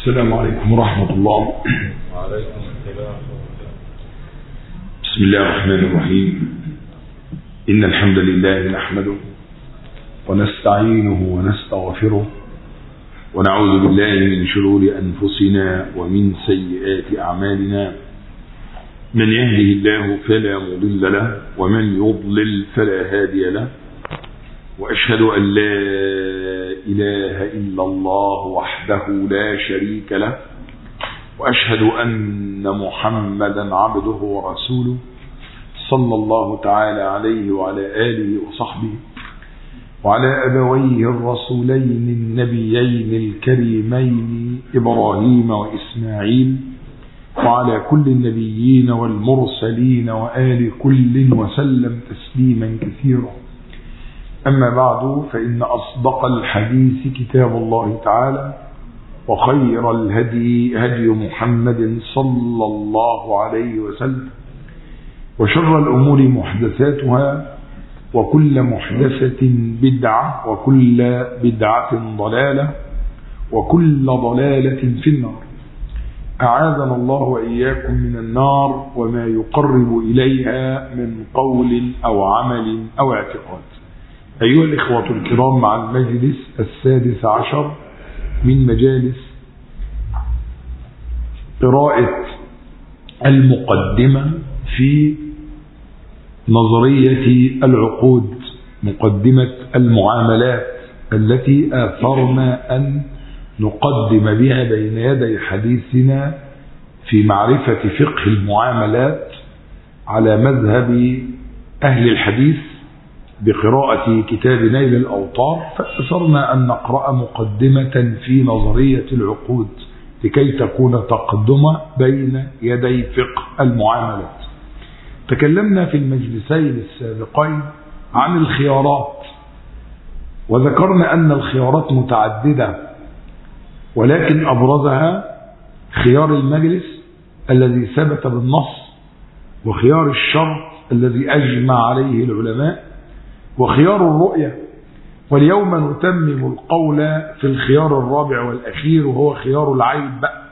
السلام عليكم ورحمة الله وعليكم السلام بسم الله الرحمن الرحيم إن الحمد لله نحمده ونستعينه ونستغفره ونعوذ بالله من شرور أنفسنا ومن سيئات أعمالنا من يهده الله فلا مضل له ومن يضلل فلا هادي له وأشهد أن لا إله إلا الله وحده لا شريك له وأشهد أن محمدا عبده ورسوله صلى الله تعالى عليه وعلى آله وصحبه وعلى أبويه الرسولين النبيين الكريمين إبراهيم وإسماعيل وعلى كل النبيين والمرسلين وآل كل وسلم تسليما كثيرا أما بعد فإن أصدق الحديث كتاب الله تعالى وخير الهدي هدي محمد صلى الله عليه وسلم وشر الأمور محدثاتها وكل محدثة بدعة وكل بدعة ضلالة وكل ضلالة في النار أعاذنا الله وإياكم من النار وما يقرب إليها من قول أو عمل أو اعتقاد أيها الإخوة الكرام مع المجلس السادس عشر من مجالس قراءة المقدمة في نظرية العقود مقدمة المعاملات التي آثرنا أن نقدم بها بين يدي حديثنا في معرفة فقه المعاملات على مذهب أهل الحديث بقراءة كتاب نيل الأوطار فأثرنا أن نقرأ مقدمة في نظرية العقود لكي تكون تقدمة بين يدي فقه المعاملات تكلمنا في المجلسين السابقين عن الخيارات وذكرنا أن الخيارات متعددة ولكن أبرزها خيار المجلس الذي ثبت بالنص وخيار الشرط الذي أجمع عليه العلماء وخيار الرؤية واليوم نتمم القول في الخيار الرابع والأخير وهو خيار العيب بقى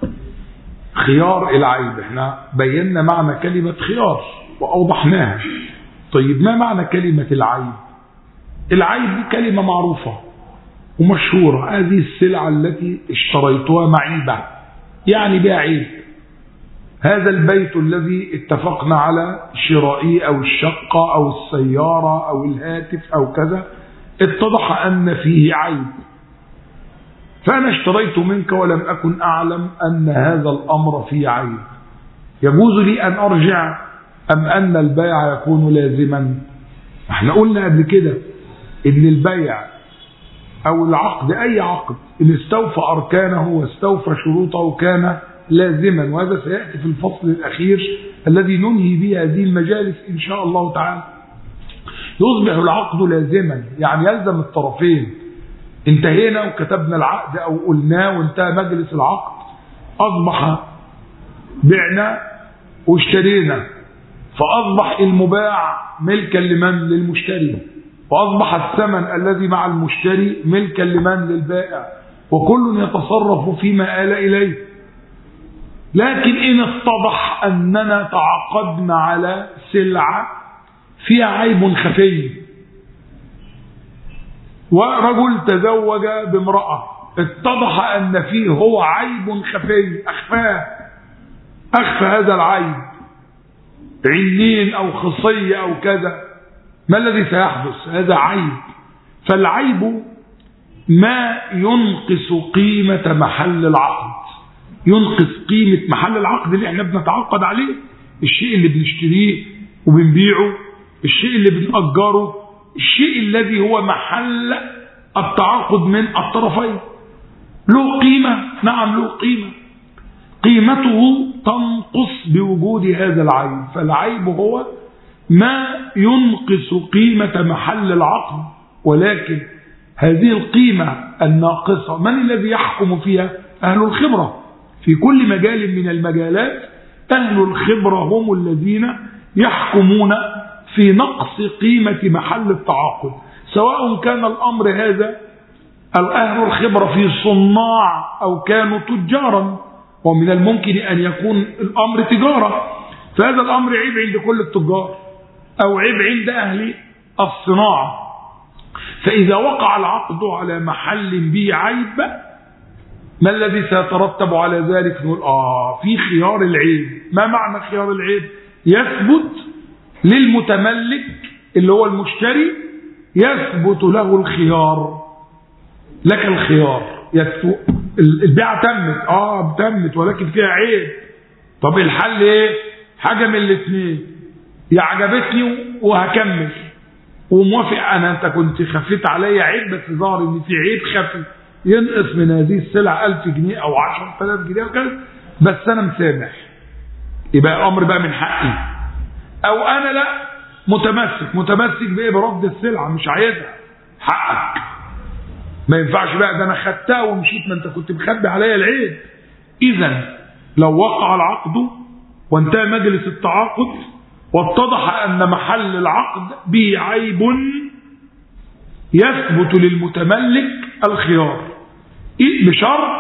خيار العيب احنا بينا معنى كلمة خيار وأوضحناها طيب ما معنى كلمة العيب العيب دي كلمة معروفة ومشهورة هذه السلعة التي اشتريتها معيبة يعني بها عيب هذا البيت الذي اتفقنا على شرائه أو الشقة أو السيارة أو الهاتف أو كذا اتضح أن فيه عيب فأنا اشتريت منك ولم أكن أعلم أن هذا الأمر فيه عيب يجوز لي أن أرجع أم أن البيع يكون لازما احنا قلنا قبل كده ان البيع او العقد اي عقد ان استوفى اركانه واستوفى شروطه كان لازما وهذا سيأتي في الفصل الاخير الذي ننهي به هذه المجالس ان شاء الله تعالى يصبح العقد لازما يعني يلزم الطرفين انتهينا وكتبنا العقد او قلناه وانتهى مجلس العقد اصبح بعنا واشترينا فاصبح المباع ملكا لمن للمشتري واصبح الثمن الذي مع المشتري ملكا لمن للبائع وكل يتصرف فيما آل اليه لكن ان اتضح اننا تعاقدنا على سلعه فيها عيب خفي ورجل تزوج بامرأة اتضح أن فيه هو عيب خفي أخفاه أخفى هذا العيب عنين أو خصية أو كذا ما الذي سيحدث هذا عيب فالعيب ما ينقص قيمة محل العقد ينقص قيمة محل العقد اللي احنا بنتعاقد عليه الشيء اللي بنشتريه وبنبيعه الشيء اللي بنأجره الشيء الذي هو محل التعاقد من الطرفين له قيمة نعم له قيمة قيمته تنقص بوجود هذا العيب فالعيب هو ما ينقص قيمة محل العقد ولكن هذه القيمة الناقصة من الذي يحكم فيها أهل الخبرة في كل مجال من المجالات أهل الخبرة هم الذين يحكمون في نقص قيمة محل التعاقد سواء كان الأمر هذا أهل الخبرة في صناع أو كانوا تجارا ومن الممكن أن يكون الأمر تجارة فهذا الأمر عيب عند كل التجار أو عيب عند أهل الصناعة فإذا وقع العقد على محل به عيب ما الذي سيترتب على ذلك نقول آه في خيار العيب ما معنى خيار العيب يثبت للمتملك اللي هو المشتري يثبت له الخيار لك الخيار يثبت البيعة تمت اه تمت ولكن فيها عيب طب الحل ايه حاجة من الاثنين يا عجبتني وهكمل وموافق انا انت كنت خفيت عليا عيب بس ظهر ان في عيب خفي ينقص من هذه السلعة 1000 جنيه او 10000 جنيه وكذا بس انا مسامح يبقى الامر بقى من حقي او انا لا متمسك متمسك بايه برد السلعة مش عايزها حقك ما ينفعش بقى ده انا خدتها ومشيت ما انت كنت مخبي عليا العيب اذا لو وقع العقد وانتهى مجلس التعاقد واتضح ان محل العقد به عيب يثبت للمتملك الخيار بشرط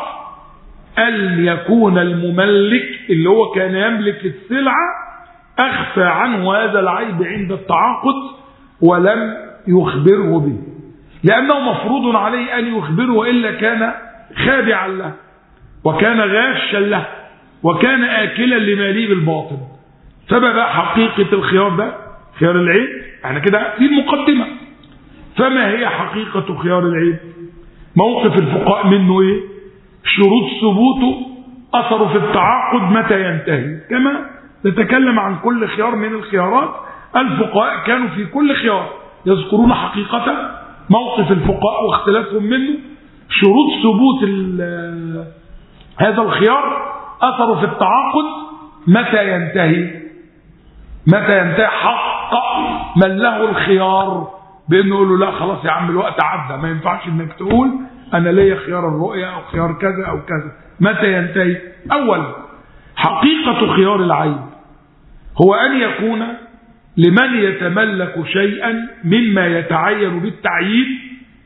ان يكون المملك اللي هو كان يملك السلعه اخفى عنه هذا العيب عند التعاقد ولم يخبره به لأنه مفروض عليه أن يخبره وإلا كان خادعا له وكان غاشا له وكان آكلا لماله بالباطل فما حقيقة الخيار ده خيار العيب احنا كده في المقدمة فما هي حقيقة خيار العيب موقف الفقهاء منه ايه شروط ثبوته أثره في التعاقد متى ينتهي كما نتكلم عن كل خيار من الخيارات الفقهاء كانوا في كل خيار يذكرون حقيقته موقف الفقهاء واختلافهم منه شروط ثبوت هذا الخيار أثره في التعاقد متى ينتهي متى ينتهي حق من له الخيار بانه يقول له لا خلاص يا عم الوقت عدى ما ينفعش انك تقول انا ليا خيار الرؤية او خيار كذا او كذا متى ينتهي اول حقيقة خيار العيب هو ان يكون لمن يتملك شيئا مما يتعين بالتعيين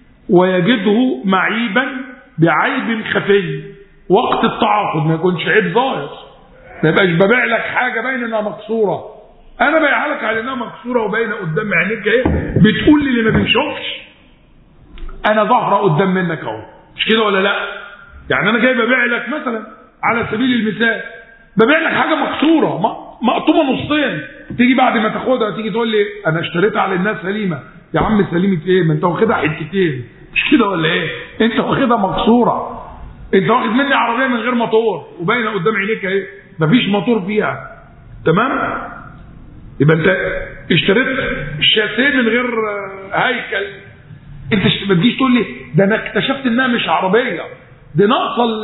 ويجده معيبا بعيب خفي وقت التعاقد ما يكونش عيب ظاهر ما يبقاش ببيع لك حاجه باين انها مكسوره انا بايعها لك على انها مكسوره وباينه قدام عينيك اهي بتقول لي اللي ما بيشوفش انا ظاهره قدام منك اهو مش كده ولا لا يعني انا جاي ببيع لك مثلا على سبيل المثال ببيع لك حاجه مكسوره مقطومه نصين تيجي بعد ما تاخدها تيجي تقول لي انا اشتريتها على الناس سليمه يا عم سليمه ايه ما انت واخدها حتتين مش كده ولا ايه انت واخدها مكسوره انت واخد مني عربيه من غير موتور وباينه قدام عينيك اهي مفيش موتور فيها تمام يبقى انت اشتريت الشاسيه من غير هيكل انت ما تجيش تقول لي ده انا اكتشفت انها مش عربيه دي ناقصه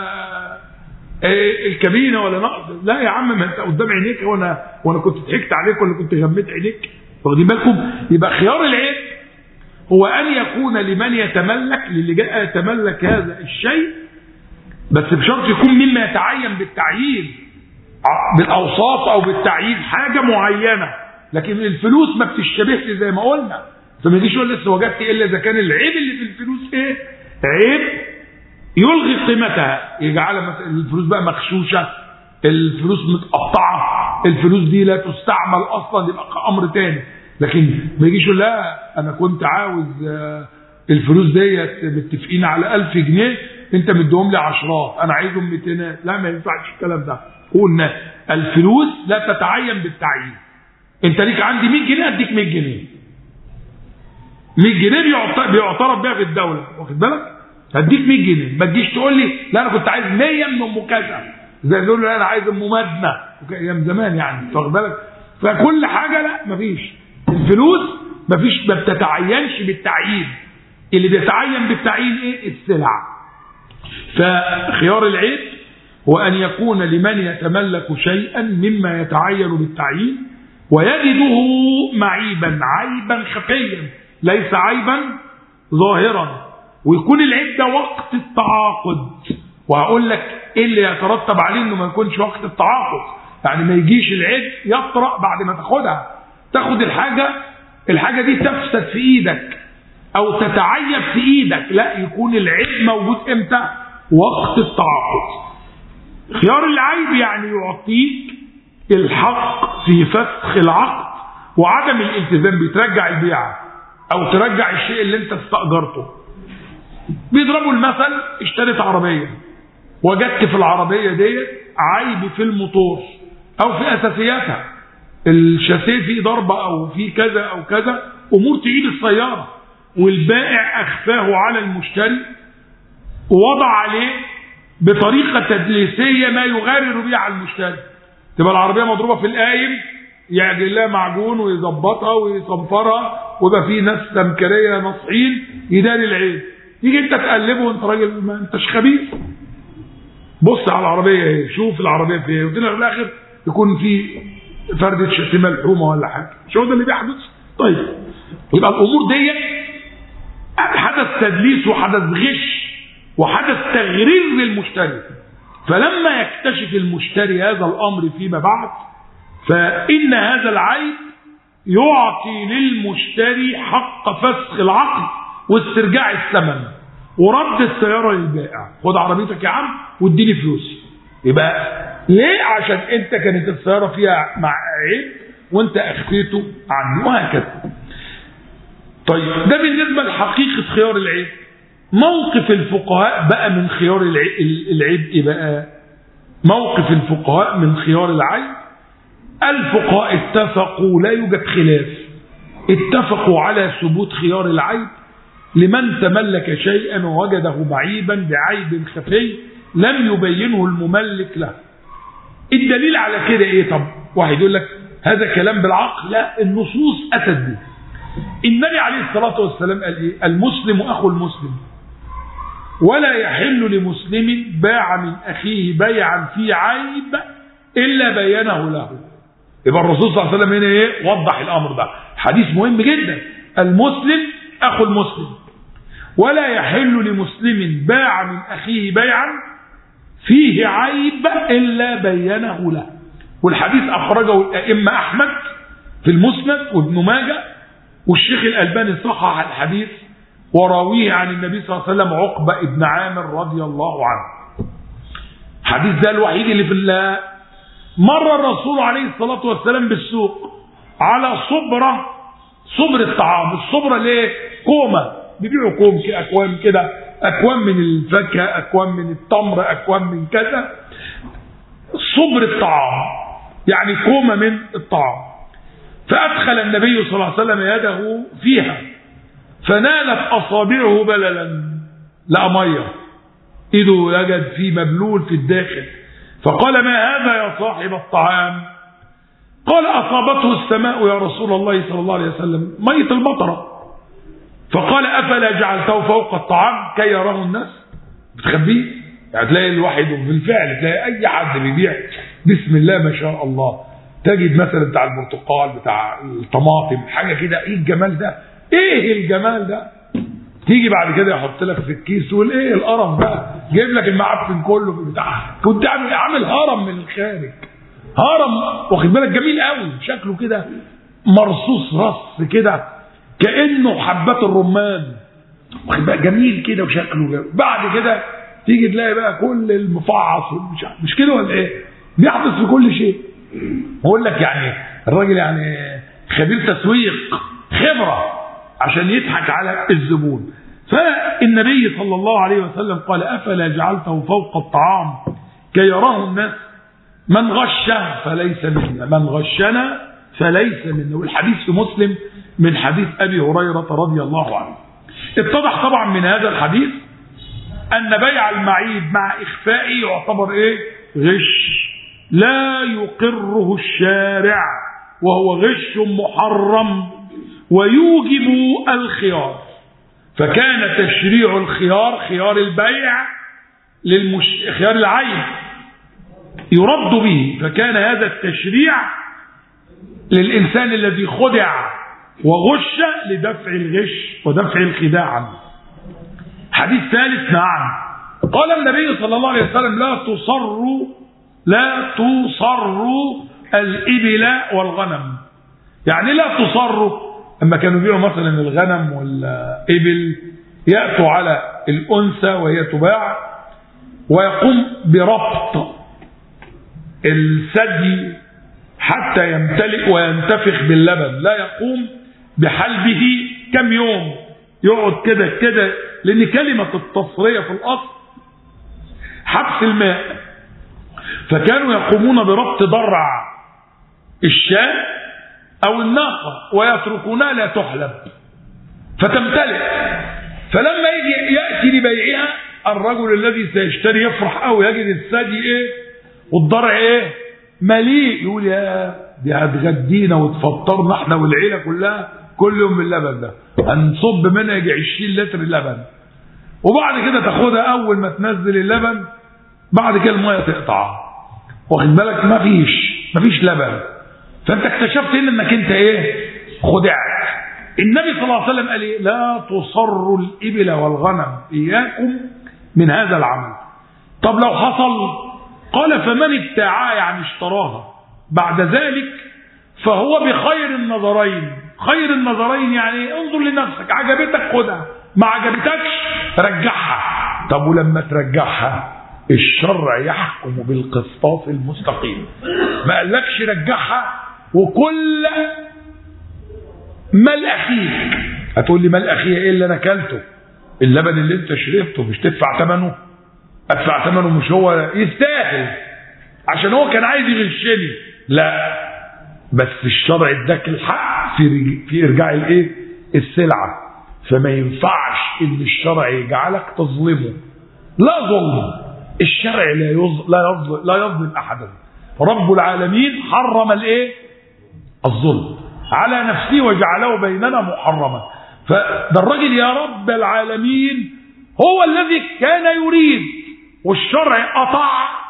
الكابينه ولا نقص لا يا عم ما انت قدام عينيك وانا وانا كنت ضحكت عليك ولا كنت غميت عينيك واخدين بالكم يبقى خيار العيب هو ان يكون لمن يتملك للي جاء يتملك هذا الشيء بس بشرط يكون مما يتعين بالتعيين بالاوصاف او بالتعيين حاجه معينه لكن الفلوس ما بتشتبهش زي ما قلنا فما يجيش يقول لسه وجدت الا اذا كان العيب اللي في الفلوس ايه؟ عيب يلغي قيمتها يجعلها مثلا الفلوس بقى مغشوشه الفلوس متقطعه الفلوس دي لا تستعمل اصلا يبقى امر تاني لكن ما يجيش يقول لا انا كنت عاوز الفلوس ديت متفقين على 1000 جنيه انت مديهم لي عشرات انا عايزهم 200 لا ما ينفعش الكلام ده قلنا الفلوس لا تتعين بالتعيين انت ليك عندي 100 جنيه اديك 100 جنيه 100 جنيه بيعترف بيها في الدوله واخد بالك هديك 100 جنيه ما تجيش تقول لي لا انا كنت عايز 100 من ام كذا زي اللي يقول انا عايز ام مدنه ايام زمان يعني واخد بالك فكل حاجه لا مفيش الفلوس مفيش ما بتتعينش بالتعيين اللي بيتعين بالتعيين ايه السلع فخيار العيب هو ان يكون لمن يتملك شيئا مما يتعين بالتعيين ويجده معيبا عيبا خفيا ليس عيبا ظاهرا ويكون العيب ده وقت التعاقد وهقول لك ايه اللي يترتب عليه انه ما يكونش وقت التعاقد يعني ما يجيش العيب يطرأ بعد ما تاخدها تاخد الحاجة الحاجة دي تفسد في ايدك او تتعيب في ايدك لا يكون العيب موجود امتى وقت التعاقد خيار العيب يعني يعطيك الحق في فسخ العقد وعدم الالتزام بترجع البيعة او ترجع الشيء اللي انت استأجرته بيضربوا المثل اشتريت عربية وجدت في العربية دي عيب في الموتور او في اساسياتها الشاسيه فيه ضربة او فيه كذا او كذا امور تعيد السيارة والبائع اخفاه على المشتري ووضع عليه بطريقة تدليسية ما يغرر بها على المشتري تبقى العربية مضروبة في القايم يعجل لها معجون ويظبطها ويصنفرها ويبقى في ناس تمكرية ناصحين يداري العيب تيجي انت تقلبه وانت راجل ما انتش خبيث بص على العربية ايه شوف العربية في ايه وتلاقي في الاخر يكون في فردة شتيمة ملحومة ولا حاجة مش هو ده اللي بيحدث طيب يبقى الامور دي حدث تدليس وحدث غش وحدث تغرير للمشتري فلما يكتشف المشتري هذا الامر فيما بعد فان هذا العيب يعطي للمشتري حق فسخ العقد واسترجاع الثمن ورد السياره للبائع خد عربيتك يا عم واديني فلوسي يبقى ليه عشان انت كانت السياره فيها مع عيب وانت اخفيته عني وهكذا طيب ده بالنسبه لحقيقه خيار العيب موقف الفقهاء بقى من خيار العيب ايه بقى موقف الفقهاء من خيار العيب الفقهاء اتفقوا لا يوجد خلاف اتفقوا على ثبوت خيار العيب لمن تملك شيئا ووجده معيبا بعيب خفي لم يبينه المملك له الدليل على كده ايه طب واحد يقول لك هذا كلام بالعقل لا النصوص اتت به النبي عليه الصلاه والسلام قال ايه المسلم اخو المسلم ولا يحل لمسلم باع من اخيه بيعا في عيب الا بينه له يبقى الرسول صلى الله عليه وسلم هنا ايه وضح الامر ده حديث مهم جدا المسلم اخو المسلم ولا يحل لمسلم باع من اخيه بيعا فيه عيب الا بينه له والحديث اخرجه الائمه احمد في المسند وابن ماجه والشيخ الالباني صحح الحديث وراويه عن النبي صلى الله عليه وسلم عقبه ابن عامر رضي الله عنه الحديث ده الوحيد اللي في الله مر الرسول عليه الصلاه والسلام بالسوق على صبره صبر الطعام الصبره ليه كومه بيبيعوا كوم اكوام كده اكوام من الفاكهه اكوام من التمر اكوام من كذا صبر الطعام يعني كومه من الطعام فادخل النبي صلى الله عليه وسلم يده فيها فنالت اصابعه بللا لا ميه ايده وجد في مبلول في الداخل فقال ما هذا يا صاحب الطعام قال اصابته السماء يا رسول الله صلى الله عليه وسلم ميه المطره فقال افلا جعلته فوق الطعام كي يراه الناس بتخبيه يعني تلاقي الواحد بالفعل تلاقي اي حد بيبيع بسم الله ما شاء الله تجد مثلا بتاع البرتقال بتاع الطماطم حاجه كده ايه الجمال ده ايه الجمال ده تيجي بعد كده يحط لك في الكيس تقول ايه القرف ده جايب لك المعفن كله في بتاع كنت عامل عامل هرم من الخارج هرم واخد بالك جميل قوي شكله كده مرصوص رص كده كانه حبات الرمان واخد بالك جميل كده وشكله جميل. بعد كده تيجي تلاقي بقى كل المفعص مش, مش كده ولا ايه بيحدث في كل شيء بقول لك يعني الراجل يعني خبير تسويق خبره عشان يضحك على الزبون فالنبي صلى الله عليه وسلم قال افلا جعلته فوق الطعام كي يراه الناس من غش فليس منا من غشنا فليس منا والحديث في مسلم من حديث ابي هريره رضي الله عنه اتضح طبعا من هذا الحديث ان بيع المعيب مع اخفائه يعتبر ايه غش لا يقره الشارع وهو غش محرم ويوجب الخيار فكان تشريع الخيار خيار البيع للمش... خيار العين يرد به فكان هذا التشريع للإنسان الذي خدع وغش لدفع الغش ودفع الخداع عنه حديث ثالث نعم قال النبي صلى الله عليه وسلم لا تصروا لا تصروا الإبل والغنم يعني لا تصروا اما كانوا يبيعوا مثلا الغنم والابل ياتوا على الانثى وهي تباع ويقوم بربط الثدي حتى يمتلئ وينتفخ باللبن لا يقوم بحلبه كم يوم يقعد كده كده لان كلمه التصريه في الاصل حبس الماء فكانوا يقومون بربط ضرع الشاة او الناقه ويتركونها لا تحلب فتمتلئ فلما يجي ياتي لبيعها الرجل الذي سيشتري يفرح قوي يجد الثدي ايه والضرع ايه مليء يقول يا دي هتغدينا وتفطرنا احنا والعيله كلها كل يوم باللبن ده هنصب منها يجي 20 لتر لبن وبعد كده تاخدها اول ما تنزل اللبن بعد كده الميه تقطع واخد بالك مفيش مفيش لبن فانت اكتشفت ان انك انت ايه خدعت النبي صلى الله عليه وسلم قال ايه لا تصروا الابل والغنم اياكم من هذا العمل طب لو حصل قال فمن ابتاعها يعني اشتراها بعد ذلك فهو بخير النظرين خير النظرين يعني انظر لنفسك عجبتك خدها ما عجبتكش رجعها طب ولما ترجعها الشرع يحكم بالقسطاس المستقيم ما قالكش رجعها وكل مال اخيك هتقول لي مال اخيه ايه اللي انا اكلته اللبن اللي انت شربته مش تدفع ثمنه ادفع ثمنه مش هو يستاهل عشان هو كان عايز يغشني لا بس الشرع اداك الحق في في ارجاع الايه السلعه فما ينفعش ان الشرع يجعلك تظلمه لا ظلم الشرع لا يظلم لا يظلم, لا يظلم احدا رب العالمين حرم الايه الظلم على نفسه وجعله بيننا محرما فده الراجل يا رب العالمين هو الذي كان يريد والشرع قطع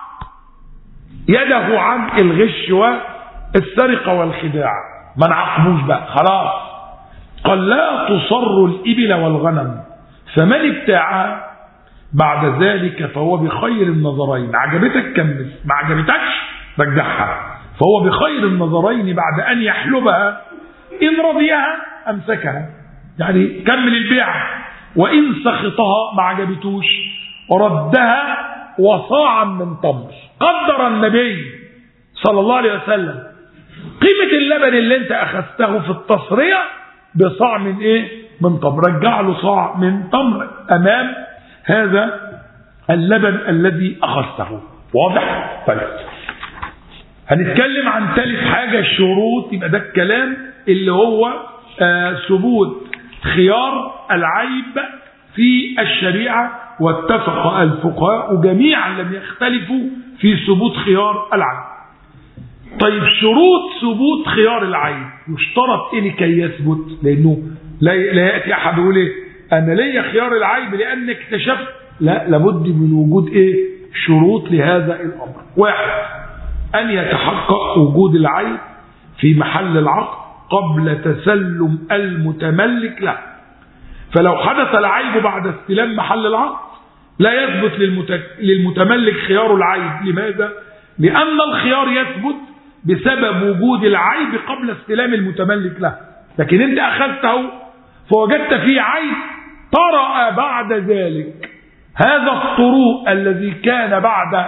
يده عن الغش والسرقه والخداع ما نعاقبوش بقى خلاص قال لا تصر الابل والغنم فمن ابتاعها بعد ذلك فهو بخير النظرين عجبتك كمل ما عجبتكش رجعها فهو بخير النظرين بعد ان يحلبها ان رضيها امسكها يعني كمل البيع وان سخطها ما عجبتوش ردها وصاعا من تمر قدر النبي صلى الله عليه وسلم قيمة اللبن اللي انت اخذته في التصرية بصاع من ايه من تمر رجع له صاع من تمر امام هذا اللبن الذي اخذته واضح طيب هنتكلم عن ثالث حاجة الشروط يبقى ده الكلام اللي هو آه ثبوت خيار العيب في الشريعة واتفق الفقهاء جميعا لم يختلفوا في ثبوت خيار العيب طيب شروط ثبوت خيار العيب يشترط ايه لكي يثبت لانه لا لا ياتي احد يقول ايه انا ليا خيار العيب لان اكتشفت لا لابد من وجود ايه شروط لهذا الامر واحد ان يتحقق وجود العيب في محل العقد قبل تسلم المتملك له فلو حدث العيب بعد استلام محل العقد لا يثبت للمتملك خيار العيب لماذا لان الخيار يثبت بسبب وجود العيب قبل استلام المتملك له لكن انت اخذته فوجدت فيه عيب طرأ بعد ذلك هذا الطروء الذي كان بعد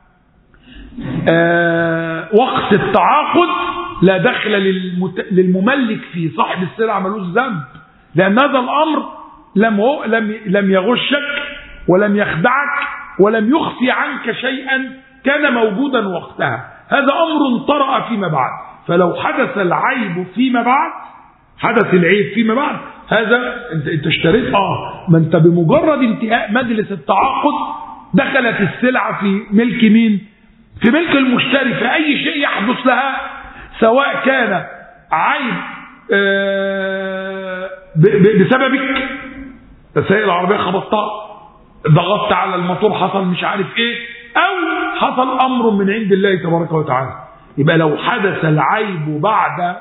آه وقت التعاقد لا دخل للمت... للمملك فيه صاحب السلعة ملوش ذنب لأن هذا الأمر لم هو لم لم يغشك ولم يخدعك ولم يخفي عنك شيئا كان موجودا وقتها هذا أمر طرأ فيما بعد فلو حدث العيب فيما بعد حدث العيب فيما بعد هذا انت انت اشتريت اه ما انت بمجرد انتهاء مجلس التعاقد دخلت السلعه في ملك مين؟ في ملك المشتري فاي شيء يحدث لها سواء كان عيب آه بسببك السيارة العربية خبطتها ضغطت على الموتور حصل مش عارف ايه او حصل امر من عند الله تبارك وتعالى يبقى لو حدث العيب بعد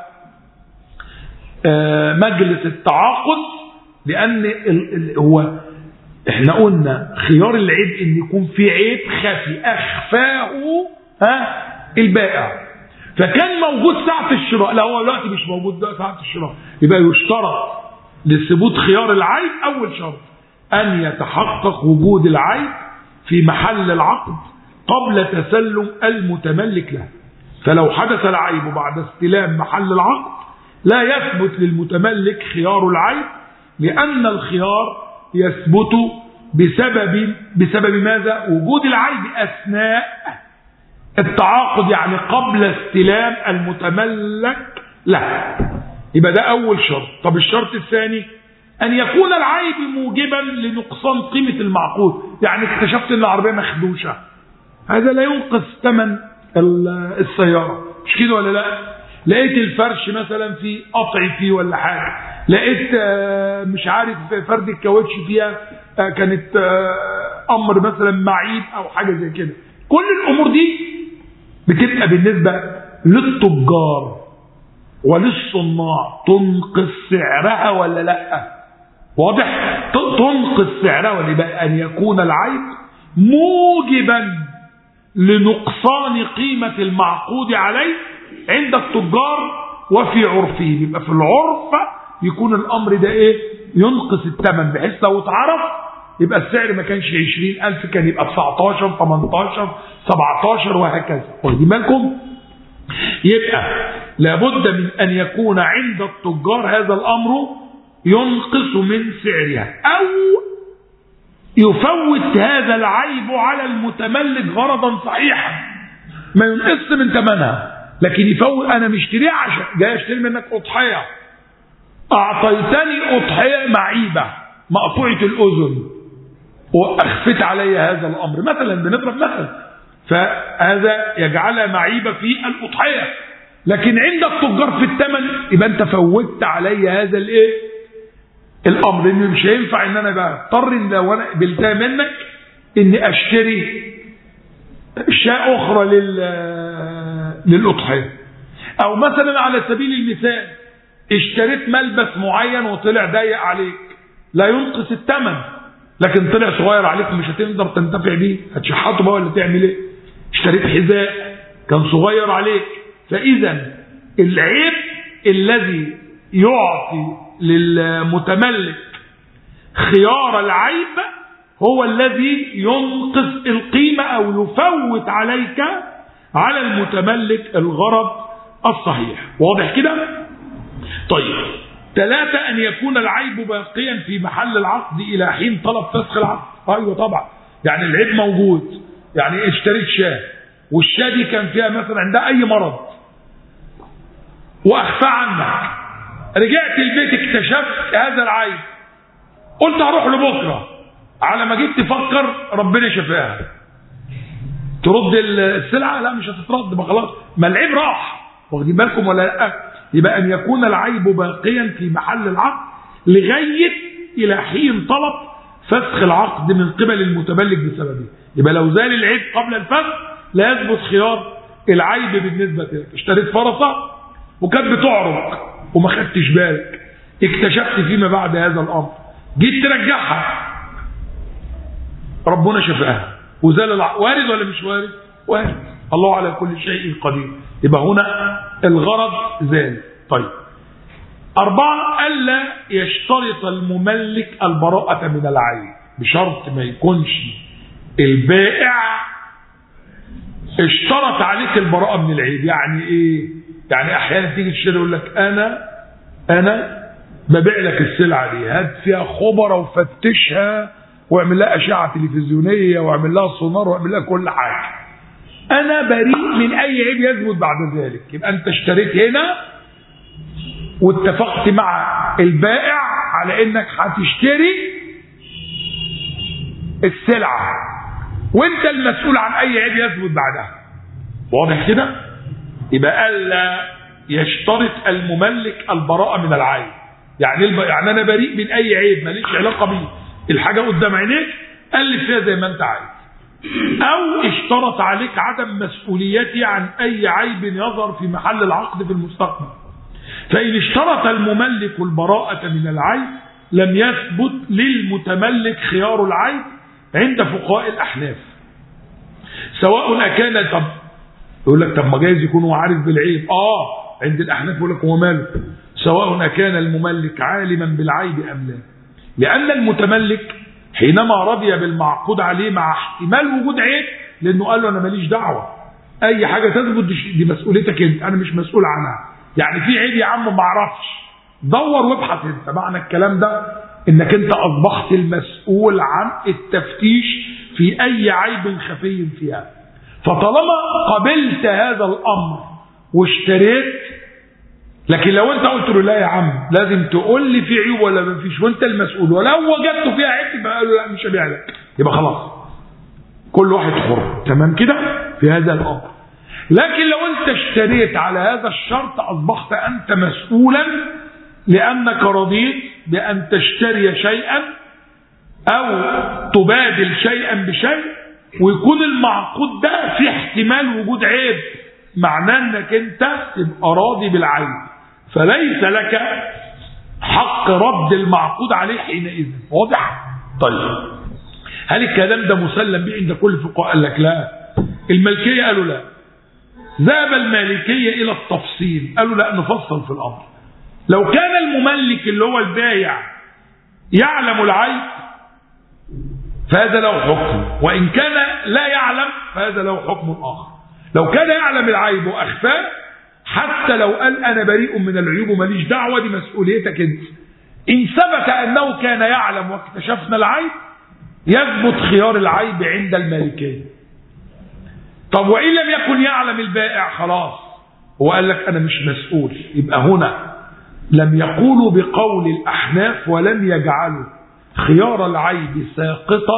آه مجلس التعاقد لان ال ال هو احنا قلنا خيار العيب ان يكون في عيب خفي اخفاه ها البائع فكان موجود ساعة الشراء لا هو دلوقتي مش موجود ده ساعة الشراء يبقى يشترط لثبوت خيار العيب أول شرط أن يتحقق وجود العيب في محل العقد قبل تسلم المتملك له فلو حدث العيب بعد استلام محل العقد لا يثبت للمتملك خيار العيب لأن الخيار يثبت بسبب بسبب ماذا؟ وجود العيب أثناء التعاقد يعني قبل استلام المتملك له يبقى ده أول شرط طب الشرط الثاني أن يكون العيب موجبا لنقصان قيمة المعقود يعني اكتشفت أن العربية مخدوشة هذا لا ينقص ثمن السيارة مش كده ولا لا لقيت الفرش مثلا في قطع فيه ولا حاجة لقيت مش عارف فرد الكاوتش فيها كانت امر مثلا معيب او حاجة زي كده كل الامور دي بتبقى بالنسبة للتجار وللصناع تنقص سعرها ولا لا واضح تنقص سعرها ولا يبقى ان يكون العيب موجبا لنقصان قيمة المعقود عليه عند التجار وفي عرفهم يبقى في العرف يكون الأمر ده إيه ينقص الثمن بحيث لو اتعرف يبقى السعر ما كانش 20000 كان يبقى 19 18 17 وهكذا واخدين بالكم يبقى لابد من أن يكون عند التجار هذا الأمر ينقص من سعرها أو يفوت هذا العيب على المتملك غرضا صحيحا ما ينقص من ثمنها لكن يفوت انا مشتريها عشان جاي اشتري منك اضحيه اعطيتني اضحيه معيبه مقطوعه الاذن واخفت علي هذا الامر مثلا بنضرب مثل فهذا يجعلها معيبه في الاضحيه لكن عند التجار في الثمن يبقى انت فوتت علي هذا الايه الامر ان مش هينفع ان انا بقى اضطر ان لو انا قبلتها منك اني اشتري اشياء اخرى لل للاضحيه او مثلا على سبيل المثال اشتريت ملبس معين وطلع ضيق عليك لا ينقص الثمن لكن طلع صغير عليك مش هتقدر تنتفع بيه هتشحطه بقى ولا تعمل ايه اشتريت حذاء كان صغير عليك فاذا العيب الذي يعطي للمتملك خيار العيب هو الذي ينقص القيمة أو يفوت عليك على المتملك الغرض الصحيح واضح كده طيب ثلاثة أن يكون العيب باقيا في محل العقد إلى حين طلب فسخ العقد أيوة طبعا يعني العيب موجود يعني اشتريت شاه والشاه دي كان فيها مثلا عندها أي مرض وأخفى عنك رجعت البيت اكتشفت هذا العيب قلت هروح لبكره على ما جيت تفكر ربنا شفاها ترد السلعه لا مش هتترد ما خلاص ما العيب راح واخدين بالكم ولا لا يبقى ان يكون العيب باقيا في محل العقد لغايه الى حين طلب فسخ العقد من قبل المتملك بسببه يبقى لو زال العيب قبل الفسخ لا يثبت خيار العيب بالنسبه لك اشتريت فرصه وكانت بتعرض وما خدتش بالك اكتشفت فيما بعد هذا الامر جيت ترجعها ربنا شفاها وزال الع... وارد ولا مش وارد وارد الله على كل شيء قدير يبقى هنا الغرض زال طيب أربعة ألا يشترط المملك البراءة من العيب بشرط ما يكونش البائع اشترط عليك البراءة من العيب يعني ايه يعني احيانا تيجي تشتري يقول لك انا انا ببيع لك السلعه دي هات فيها خبره وفتشها واعمل لها اشعه تلفزيونيه واعمل لها سونار واعمل لها كل حاجه انا بريء من اي عيب يثبت بعد ذلك يبقى انت اشتريت هنا واتفقت مع البائع على انك هتشتري السلعه وانت المسؤول عن اي عيب يثبت بعدها واضح كده يبقى الا يشترط المملك البراءه من العيب يعني الب... يعني انا بريء من اي عيب ماليش علاقه بيه الحاجه قدام عينيك الف فيها زي ما انت عايز او اشترط عليك عدم مسؤوليتي عن اي عيب يظهر في محل العقد في المستقبل فان اشترط المملك البراءه من العيب لم يثبت للمتملك خيار العيب عند فقهاء الاحناف سواء اكان طب يقول لك طب ما جايز يكون هو عارف بالعيب اه عند الاحناف يقول لك هو ماله سواء كان المملك عالما بالعيب ام لا لان المتملك حينما رضي بالمعقود عليه مع احتمال وجود عيب لانه قال له انا ماليش دعوه اي حاجه تثبت دي دي مسؤوليتك انت انا مش مسؤول عنها يعني في عيب يا عم ما اعرفش دور وابحث انت معنى الكلام ده انك انت اصبحت المسؤول عن التفتيش في اي عيب خفي فيها فطالما قبلت هذا الامر واشتريت لكن لو انت قلت له لا يا عم لازم تقول لي في عيوب ولا ما فيش وانت المسؤول ولو وجدت فيها عيب يبقى قال له لا مش هبيع لك يبقى خلاص كل واحد حر تمام كده في هذا الامر لكن لو انت اشتريت على هذا الشرط اصبحت انت مسؤولا لانك رضيت بان تشتري شيئا او تبادل شيئا بشيء ويكون المعقود ده في احتمال وجود عيب معناه انك انت تبقى راضي بالعيب فليس لك حق رد المعقود عليه حينئذ واضح طيب هل الكلام ده مسلم به عند كل الفقهاء قال لك لا الملكيه قالوا لا ذهب المالكيه الى التفصيل قالوا لا نفصل في الامر لو كان المملك اللي هو البايع يعلم العيب فهذا له حكم وإن كان لا يعلم فهذا له حكم آخر لو كان يعلم العيب وأخفاه حتى لو قال أنا بريء من العيوب وماليش دعوة دي مسؤوليتك أنت إن ثبت أنه كان يعلم واكتشفنا العيب يثبت خيار العيب عند المالكية طب وإن لم يكن يعلم البائع خلاص هو قال لك أنا مش مسؤول يبقى هنا لم يقولوا بقول الأحناف ولم يجعلوا خيار العيب ساقطا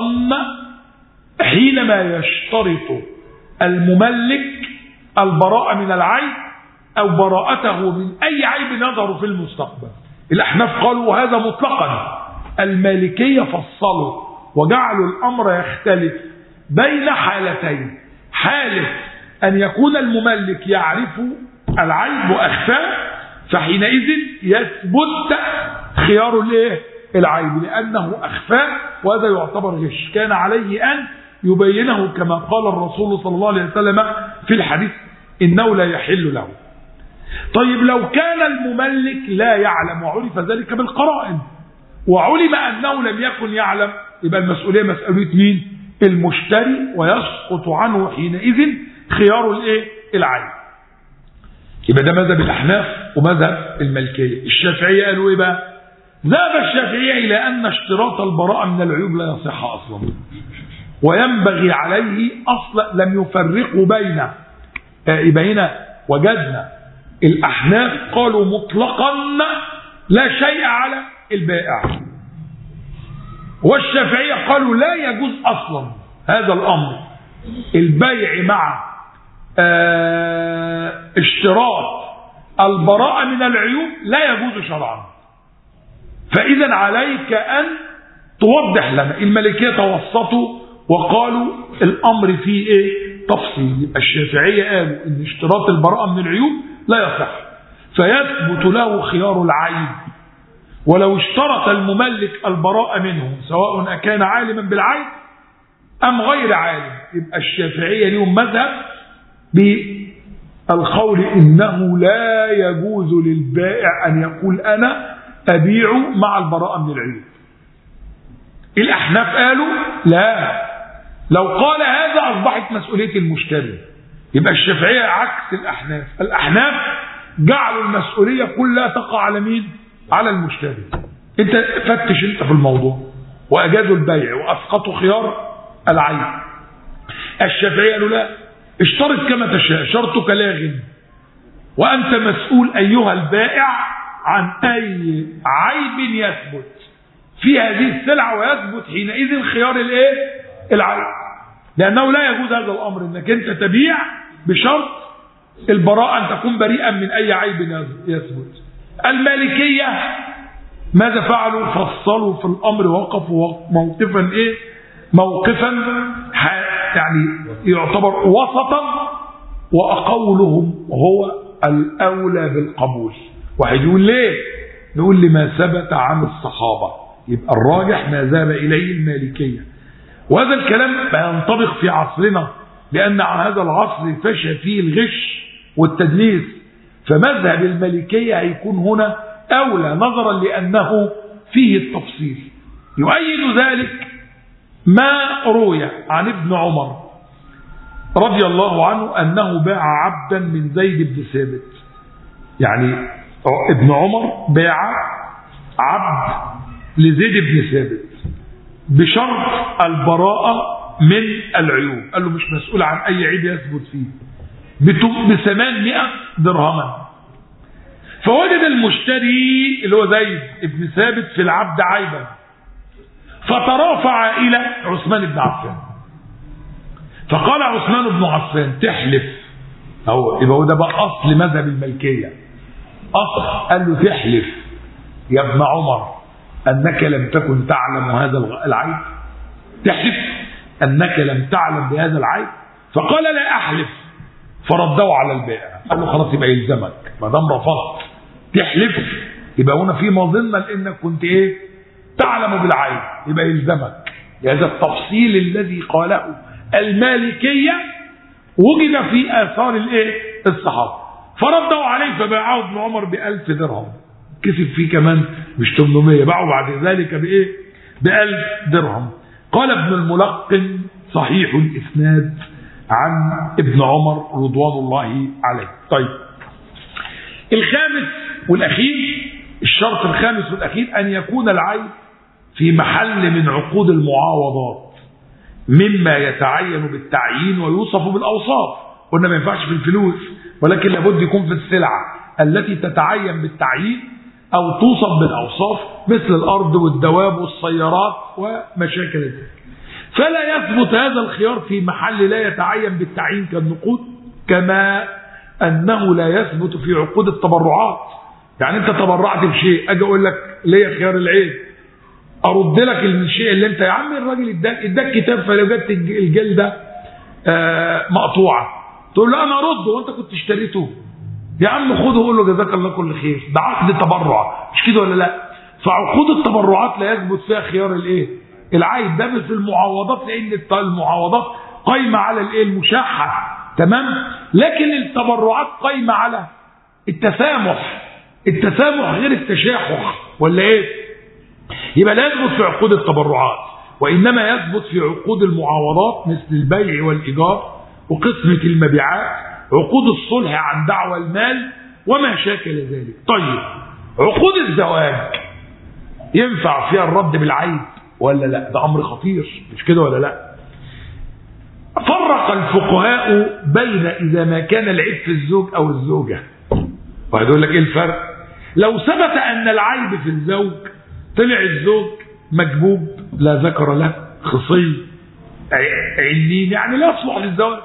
حينما يشترط المملك البراءة من العيب أو براءته من أي عيب يظهر في المستقبل الأحناف قالوا هذا مطلقا المالكية فصلوا وجعلوا الأمر يختلف بين حالتين حالة أن يكون المملك يعرف العيب وأخفاه فحينئذ يثبت خيار الايه العيب لأنه أخفاه وهذا يعتبر غش كان عليه أن يبينه كما قال الرسول صلى الله عليه وسلم في الحديث إنه لا يحل له طيب لو كان المملك لا يعلم وعرف ذلك بالقرائن وعلم أنه لم يكن يعلم يبقى المسؤولية مسؤولية مين المشتري ويسقط عنه حينئذ خيار الايه العيب يبقى ده مذهب الأحناف ومذهب الملكية الشافعية قالوا ايه بقى ذهب الشافعية إلى أن اشتراط البراءة من العيوب لا يصح أصلا وينبغي عليه أصلا لم يفرقوا بين يبقى هنا وجدنا الأحناف قالوا مطلقا لا شيء على البائع والشافعية قالوا لا يجوز أصلا هذا الأمر البيع مع اه اشتراط البراءة من العيوب لا يجوز شرعا فإذا عليك أن توضح لنا الملكية توسطوا وقالوا الأمر فيه إيه تفصيل يبقى الشافعية قالوا إن اشتراط البراءة من العيوب لا يصح فيثبت له خيار العيب ولو اشترط المملك البراءة منه سواء أكان عالما بالعيب أم غير عالم يبقى الشافعية لهم مذهب بالقول إنه لا يجوز للبائع أن يقول أنا أبيع مع البراءة من العيوب الأحناف قالوا لا لو قال هذا أصبحت مسؤولية المشتري يبقى الشافعية عكس الأحناف الأحناف جعلوا المسؤولية كلها تقع على مين على المشتري انت فتش انت في الموضوع وأجازوا البيع وأسقطوا خيار العيب الشافعية قالوا لا اشترط كما تشاء شرطك لاغ وأنت مسؤول أيها البائع عن أي عيب يثبت في هذه السلعة ويثبت حينئذ خيار الايه العيب لأنه لا يجوز هذا الأمر أنك أنت تبيع بشرط البراءة أن تكون بريئا من أي عيب يثبت المالكية ماذا فعلوا فصلوا في الأمر وقفوا موقفا إيه موقفا يعني يعتبر وسطا وأقولهم هو الأولى بالقبول واحد يقول ليه نقول لما ثبت عن الصحابة يبقى الراجح ما ذهب إليه المالكية وهذا الكلام ينطبق في عصرنا لأن هذا العصر فشى فيه الغش والتدليس فمذهب الملكية هيكون هنا أولى نظرا لأنه فيه التفصيل يؤيد ذلك ما روي عن ابن عمر رضي الله عنه أنه باع عبدا من زيد بن ثابت يعني ابن عمر باع عبد لزيد بن ثابت بشرط البراءة من العيوب قال له مش مسؤول عن أي عيب يثبت فيه بثمانمائة درهما فوجد المشتري اللي هو زيد بن ثابت في العبد عيبا فترافع إلى عثمان بن عفان فقال عثمان بن عفان تحلف أو يبقى هو ده بقى أصل مذهب الملكية أصل قال له تحلف يا ابن عمر أنك لم تكن تعلم هذا العيب تحلف أنك لم تعلم بهذا العيب فقال لا أحلف فردوا على البائع قال له خلاص يبقى يلزمك ما دام رفضت تحلف يبقى هنا في مظنه لانك كنت ايه تعلم بالعيب يبقى يلزمك هذا التفصيل الذي قاله المالكيه وجد في اثار الايه الصحابه فردوا عليه فباعه ابن عمر بألف درهم كسب فيه كمان مش 800 باعوا بعد ذلك بايه بألف درهم قال ابن الملقن صحيح الاسناد عن ابن عمر رضوان الله عليه طيب الخامس والأخير الشرط الخامس والأخير أن يكون العيب في محل من عقود المعاوضات مما يتعين بالتعيين ويوصف بالأوصاف قلنا ما ينفعش في الفلوس ولكن لابد يكون في السلع التي تتعين بالتعيين أو توصف بالأوصاف مثل الأرض والدواب والسيارات ومشاكل ذلك فلا يثبت هذا الخيار في محل لا يتعين بالتعيين كالنقود كما أنه لا يثبت في عقود التبرعات يعني أنت تبرعت بشيء أجي أقول لك ليه خيار العين أرد لك الشيء اللي أنت يا عم الراجل اداك اداك كتاب فلو جت الجلدة آه مقطوعة تقول له أنا أرده وأنت كنت اشتريته يا عم خده وقول له جزاك الله كل خير ده عقد تبرع مش كده ولا لا فعقود التبرعات لا يثبت فيها خيار الايه العيب ده مثل المعاوضات لان المعاوضات قايمه على الايه المشاحه تمام لكن التبرعات قايمه على التسامح التسامح غير التشاحح ولا ايه يبقى لا يثبت في عقود التبرعات وانما يثبت في عقود المعاوضات مثل البيع والايجار وقسمه المبيعات عقود الصلح عن دعوى المال وما شاكل ذلك طيب عقود الزواج ينفع فيها الرد بالعيب ولا لا ده امر خطير مش كده ولا لا فرق الفقهاء بين اذا ما كان العيب في الزوج او الزوجه واحد يقول لك ايه الفرق لو ثبت ان العيب في الزوج طلع الزوج مجبوب لا ذكر له خصي علين يعني لا يصلح للزواج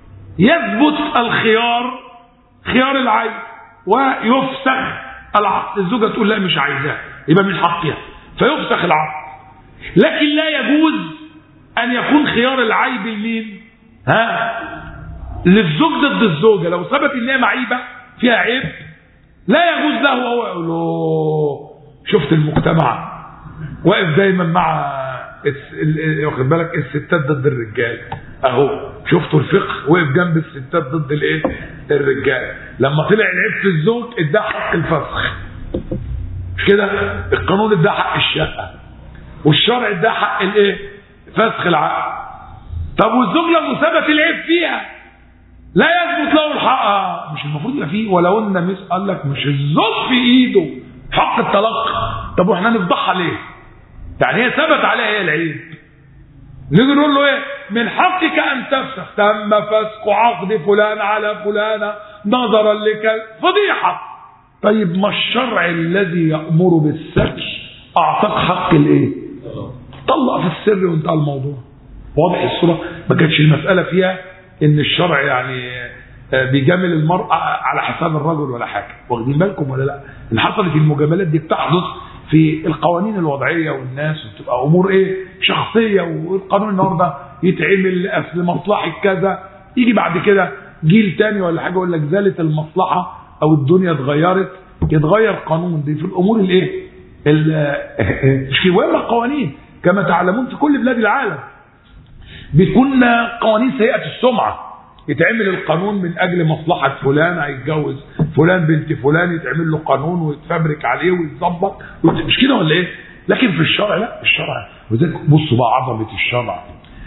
يثبت الخيار خيار العيب ويفسخ العقد الزوجة تقول لا مش عايزاه يبقى من حقها فيفسخ العقد لكن لا يجوز أن يكون خيار العيب لمين ها للزوج ضد الزوجة لو ثبت ان هي معيبة فيها عيب لا يجوز له هو يقول له شفت المجتمع واقف دايما مع واخد بالك الستات ضد الرجال اهو شفتوا الفقه وقف جنب الستات ضد الايه الرجال لما طلع العيب في الزوج اداه حق الفسخ مش كده القانون اداه حق الشقه والشرع اداه حق الايه فسخ العقد طب والزوج لو ثبت العيب فيها لا يثبت له الحق مش المفروض يبقى فيه ولو ان مس قال لك مش الزوج في ايده حق التلقي طب واحنا نفضحها ليه يعني هي ثبت عليها هي العيب نيجي نقول له ايه من حقك ان تفسخ تم فسخ عقد فلان على فلانة نظرا لك فضيحة طيب ما الشرع الذي يأمر بالستر اعطاك حق الايه طلق في السر وانتهى الموضوع واضح الصورة ما كانتش المسألة فيها ان الشرع يعني بيجامل المرأة على حساب الرجل ولا حاجة واخدين بالكم ولا لا اللي حصلت المجاملات دي بتحدث في القوانين الوضعية والناس وتبقى أمور إيه شخصية والقانون النهاردة يتعمل أصل مصلحة كذا يجي بعد كده جيل تاني ولا حاجة يقول لك زالت المصلحة أو الدنيا اتغيرت يتغير قانون دي في الأمور الإيه مش في وين القوانين كما تعلمون في كل بلاد العالم بيكون قوانين سيئه السمعه يتعمل القانون من اجل مصلحه فلان هيتجوز فلان بنت فلان يتعمل له قانون ويتفبرك عليه ويتظبط مش كده ولا ايه؟ لكن في الشرع لا الشرع وذلك بصوا بقى عظمه الشرع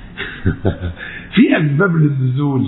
في اسباب للنزول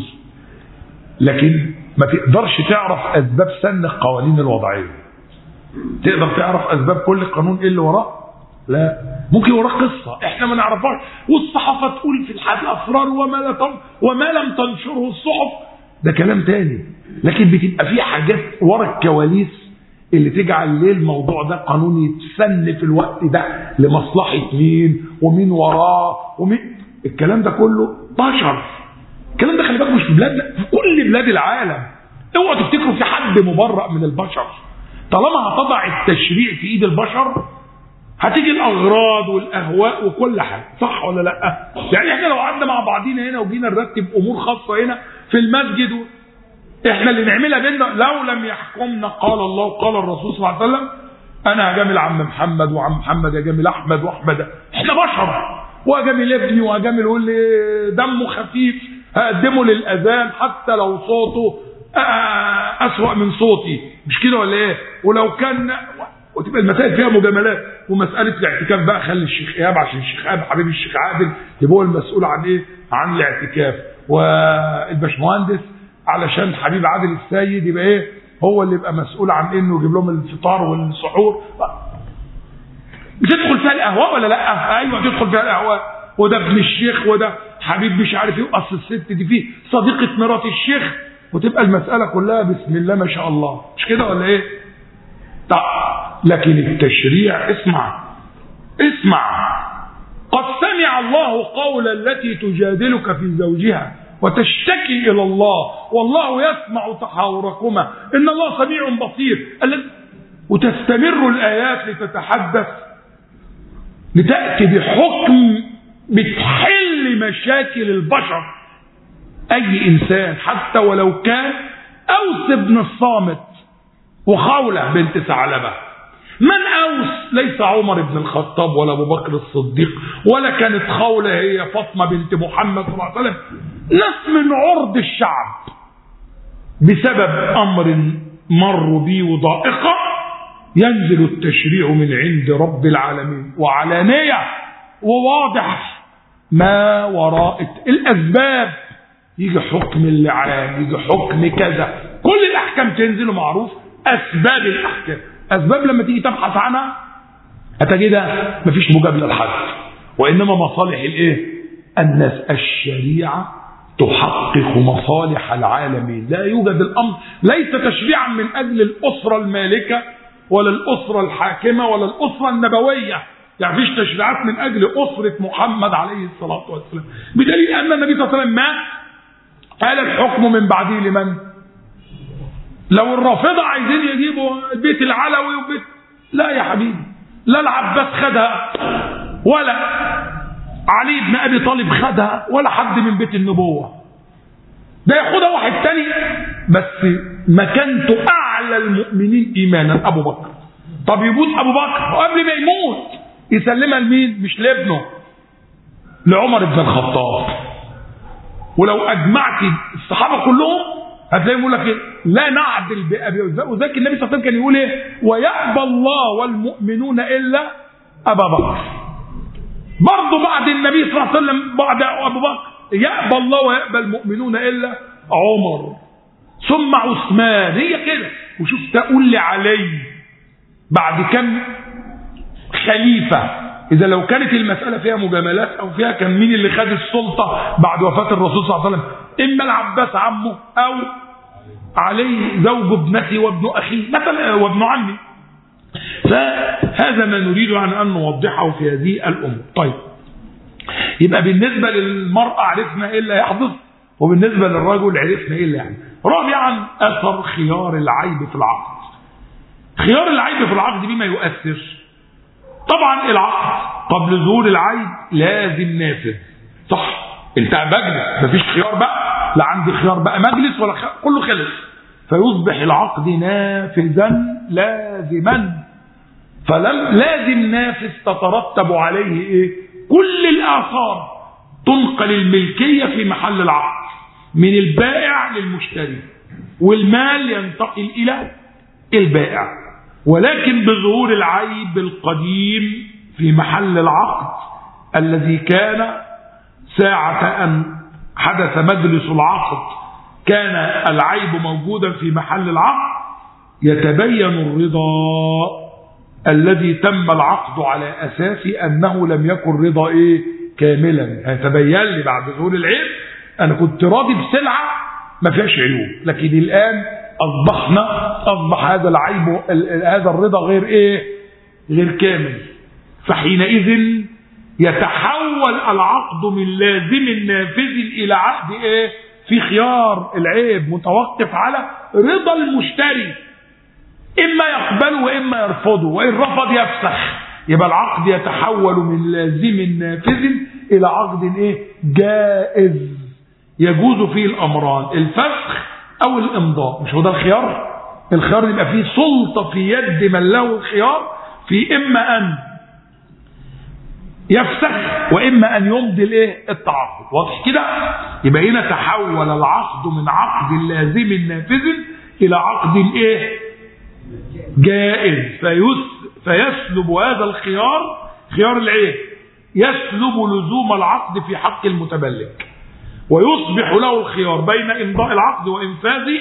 لكن ما تقدرش تعرف اسباب سن القوانين الوضعيه تقدر تعرف اسباب كل قانون ايه اللي وراه لا ممكن وراه قصه احنا ما نعرفهاش والصحافه تقول في الحديث اسرار وما لا تن... وما لم تنشره الصحف ده كلام تاني لكن بتبقى في حاجات ورا الكواليس اللي تجعل ليه الموضوع ده قانون يتسن في الوقت ده لمصلحه مين ومين وراه ومين الكلام ده كله بشر الكلام ده خلي بالك مش في بلادنا في كل بلاد العالم اوعوا تفتكروا في حد مبرأ من البشر طالما هتضع التشريع في ايد البشر هتيجي الاغراض والاهواء وكل حاجه صح ولا لا يعني احنا لو قعدنا مع بعضينا هنا وجينا نرتب امور خاصه هنا في المسجد و... احنا اللي نعملها بينا لو لم يحكمنا قال الله وقال الرسول صلى الله عليه وسلم انا هجامل عم محمد وعم محمد هجامل احمد واحمد احنا بشر واجامل ابني واجامل واللي دمه خفيف هقدمه للاذان حتى لو صوته اسوأ من صوتي مش كده ولا ايه ولو كان وتبقى المسائل فيها مجاملات ومساله الاعتكاف بقى خلي الشيخ ايهاب عشان الشيخ ايهاب حبيب الشيخ عادل يبقى هو المسؤول عن ايه؟ عن الاعتكاف والباشمهندس علشان حبيب عادل السيد يبقى ايه؟ هو اللي يبقى مسؤول عن انه يجيب لهم الفطار والسحور بتدخل فيها الاهواء ولا لا؟ ايوه تدخل فيها الاهواء وده ابن الشيخ وده حبيب مش عارف ايه اصل الست دي فيه صديقه مرات الشيخ وتبقى المساله كلها بسم الله ما شاء الله مش كده ولا ايه؟ طب لكن التشريع اسمع اسمع قد سمع الله قول التي تجادلك في زوجها وتشتكي الى الله والله يسمع تحاوركما ان الله سميع بصير وتستمر الايات لتتحدث لتاتي بحكم بتحل مشاكل البشر اي انسان حتى ولو كان اوس بن الصامت وخولة بنت ثعلبة من أوس ليس عمر بن الخطاب ولا أبو بكر الصديق ولا كانت خولة هي فاطمة بنت محمد صلى الله عليه وسلم ناس من عرض الشعب بسبب أمر مروا به وضائقة ينزل التشريع من عند رب العالمين وعلانية وواضح ما وراء الأسباب يجي حكم اللعان يجي حكم كذا كل الأحكام تنزل معروف اسباب الاحكام اسباب لما تيجي تبحث عنها هتجدها مفيش مجابله لحد وانما مصالح الايه الناس الشريعه تحقق مصالح العالمين لا يوجد الامر ليس تشريعا من اجل الاسره المالكه ولا الاسره الحاكمه ولا الاسره النبويه يعني فيش تشريعات من اجل اسره محمد عليه الصلاه والسلام بدليل ان النبي صلى الله عليه وسلم مات قال الحكم من بعده لمن؟ لو الرافضة عايزين يجيبوا البيت العلوي وبيت لا يا حبيبي لا العباس خدها ولا علي بن ابي طالب خدها ولا حد من بيت النبوة ده ياخدها واحد تاني بس مكانته اعلى المؤمنين ايمانا ابو بكر طب يموت ابو بكر وقبل ما يموت يسلمها لمين مش لابنه لعمر بن الخطاب ولو اجمعت الصحابه كلهم هتلاقيهم يقول لك ايه لا نعدل بابي وذلك النبي صلى الله عليه وسلم كان يقول ايه ويأبى الله والمؤمنون الا ابا بكر برضه بعد النبي صلى الله عليه وسلم بعد ابو بكر يأبى الله ويأبى المؤمنون الا عمر ثم عثمان هي كده وشوف تقول لي علي بعد كم خليفه اذا لو كانت المساله فيها مجاملات او فيها كان مين اللي خد السلطه بعد وفاه الرسول صلى الله عليه وسلم اما العباس عمه او علي زوج ابنتي وابن اخي مثلا وابن عمي فهذا ما نريد عن ان نوضحه في هذه الامور طيب يبقى بالنسبه للمراه عرفنا ايه اللي هيحدث وبالنسبه للرجل عرفنا ايه اللي يعني رابعا اثر خيار العيب في العقد خيار العيب في العقد بما يؤثر طبعا العقد قبل ظهور العيب لازم نافذ صح انت مجلس مفيش خيار بقى لا عندي خيار بقى مجلس ولا خيار كله خلص فيصبح العقد نافذا لازما فلم لازم نافذ تترتب عليه ايه كل الاثار تنقل الملكية في محل العقد من البائع للمشتري والمال ينتقل إلى البائع ولكن بظهور العيب القديم في محل العقد الذي كان ساعة أن حدث مجلس العقد كان العيب موجودا في محل العقد يتبين الرضا الذي تم العقد على أساس أنه لم يكن رضا إيه كاملا يتبين لي بعد ظهور العيب أنا كنت راضي بسلعة ما فيهاش عيوب لكن الآن أصبحنا أصبح هذا العيب هذا الرضا غير إيه غير كامل فحينئذ يتحول العقد من لازم نافذ إلى عقد إيه في خيار العيب متوقف على رضا المشتري إما يقبله وإما يرفضه وإن رفض يفسخ يبقى العقد يتحول من لازم نافذ إلى عقد إيه جائز يجوز فيه الأمران الفسخ أو الإمضاء مش هو ده الخيار الخيار يبقى فيه سلطة في يد من له الخيار في إما أن يفسخ واما ان يمضي الايه التعاقد واضح كده يبقى هنا تحول العقد من عقد لازم نافذ الى عقد ايه جائز فيس فيسلب هذا الخيار خيار العيب يسلب لزوم العقد في حق المتملك ويصبح له الخيار بين امضاء العقد وانفاذه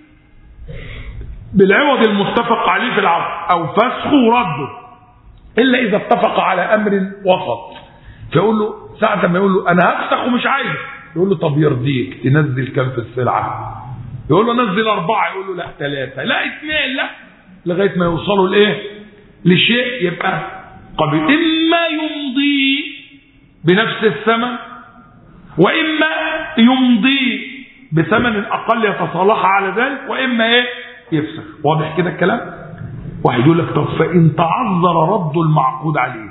بالعوض المتفق عليه في العقد او فسخه ورده الا اذا اتفق على امر وسط فيقول له ساعة ما يقول له انا هفسخ ومش عايز يقول له طب يرضيك تنزل كام في السلعة يقول له نزل اربعة يقول له لا ثلاثة لا اثنين لا لغاية ما يوصلوا لايه لشيء يبقى قبل اما يمضي بنفس الثمن واما يمضي بثمن اقل يتصالح على ذلك واما ايه يفسخ واضح كده الكلام واحد يقول لك طب فإن تعذر رد المعقود عليه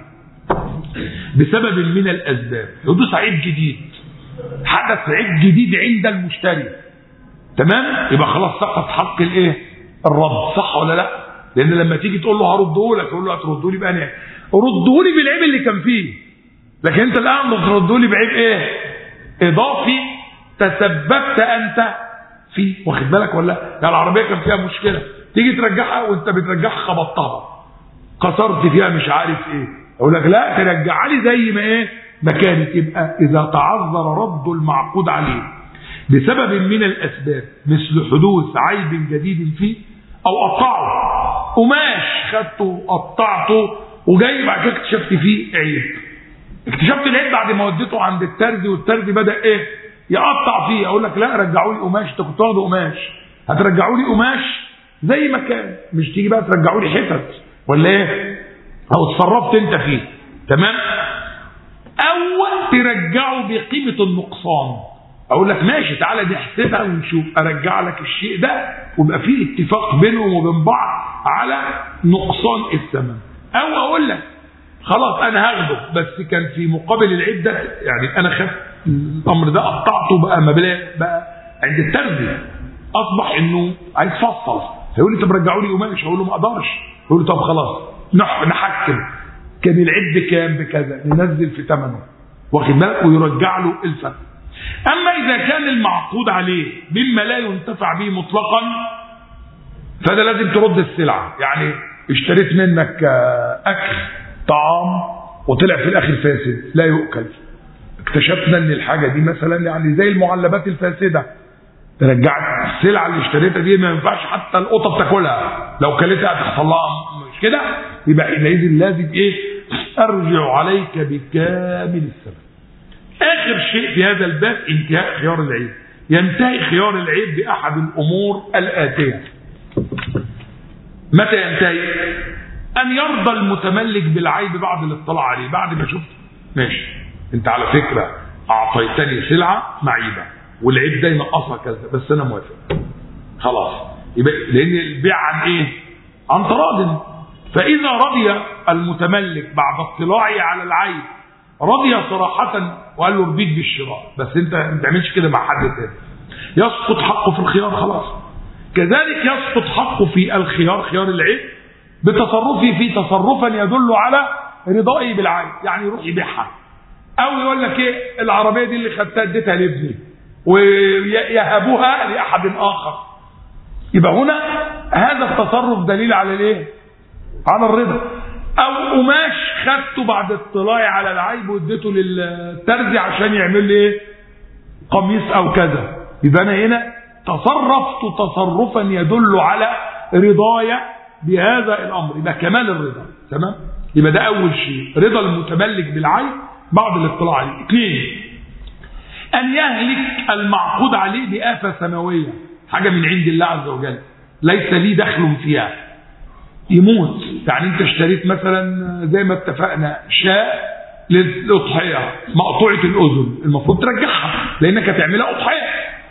بسبب من الأسباب يدوس عيب جديد حدث عيب جديد عند المشتري تمام يبقى خلاص سقط حق الايه الرد صح ولا لا لان لما تيجي تقول له هرده لك يقول له هترده لي بقى رده لي بالعيب اللي كان فيه لكن انت الان بترده لي بعيب ايه اضافي تسببت انت فيه واخد بالك ولا يعني العربيه كان فيها مشكله تيجي ترجعها وانت بترجعها خبطتها كسرت فيها مش عارف ايه اقول لك لا ترجعها لي زي ما ايه ما كانت يبقى اذا تعذر رد المعقود عليه بسبب من الاسباب مثل حدوث عيب جديد فيه او قطعه قماش خدته قطعته وجاي بعد كده اكتشفت فيه عيب اكتشفت العيب بعد ما وديته عند الترزي والترزي بدا ايه يقطع فيه اقول لك لا رجعوا لي قماش انت كنت واخده قماش هترجعوا لي قماش زي ما كان مش تيجي بقى ترجعوا لي حتت ولا ايه او اتصرفت انت فيه تمام او ترجعه بقيمه النقصان اقول لك ماشي تعالى نحسبها ونشوف ارجع لك الشيء ده ويبقى في اتفاق بينهم وبين بعض على نقصان الثمن او اقول لك خلاص انا هاخده بس كان في مقابل العيب ده يعني انا خدت الامر ده قطعته بقى مبلغ بقى عند الترزي اصبح انه عايز فصل فيقول لي طب رجعوا لي قماش اقول له ما اقدرش يقول لي طب خلاص نحكم كان العيب بكام بكذا ننزل في ثمنه واخد بالك ويرجع له الفرق اما اذا كان المعقود عليه مما لا ينتفع به مطلقا فده لازم ترد السلعه يعني اشتريت منك اكل طعام وطلع في الاخر فاسد لا يؤكل اكتشفنا ان الحاجه دي مثلا يعني زي المعلبات الفاسده رجعت السلعه اللي اشتريتها دي ما ينفعش حتى القطه بتاكلها لو كلتها هتحصل لها مش كده يبقى حينئذ لازم ايه ارجع عليك بكامل الثمن اخر شيء في هذا الباب انتهاء خيار العيب ينتهي خيار العيب باحد الامور الاتيه متى ينتهي ان يرضى المتملك بالعيب بعد الاطلاع عليه بعد ما شفت ماشي انت على فكره اعطيتني سلعه معيبه والعيب ده ينقصها كذا بس انا موافق خلاص يبقى لان البيع عن ايه عن تراض فاذا رضي المتملك بعد اطلاعه على العيب رضي صراحة وقال له ارضيك بالشراء بس انت ما تعملش كده مع حد تاني يسقط حقه في الخيار خلاص كذلك يسقط حقه في الخيار خيار العيب بتصرفه في تصرفا يدل على رضائه بالعيب يعني يروح يبيعها او يقول لك ايه العربيه دي اللي خدتها اديتها لابني ويهبوها لاحد اخر يبقى هنا هذا التصرف دليل على الايه على الرضا او قماش خدته بعد اطلاعي على العيب واديته للترزي عشان يعمل لي ايه قميص او كذا يبقى انا هنا تصرفت تصرفا يدل على رضايا بهذا الامر يبقى كمال الرضا تمام يبقى ده اول شيء رضا المتملك بالعيب بعد الاطلاع عليه اثنين ان يهلك المعقود عليه بآفة سماوية حاجة من عند الله عز وجل ليس لي دخل فيها يموت يعني انت اشتريت مثلا زي ما اتفقنا شاء للأضحية مقطوعة الأذن المفروض ترجعها لأنك هتعملها أضحية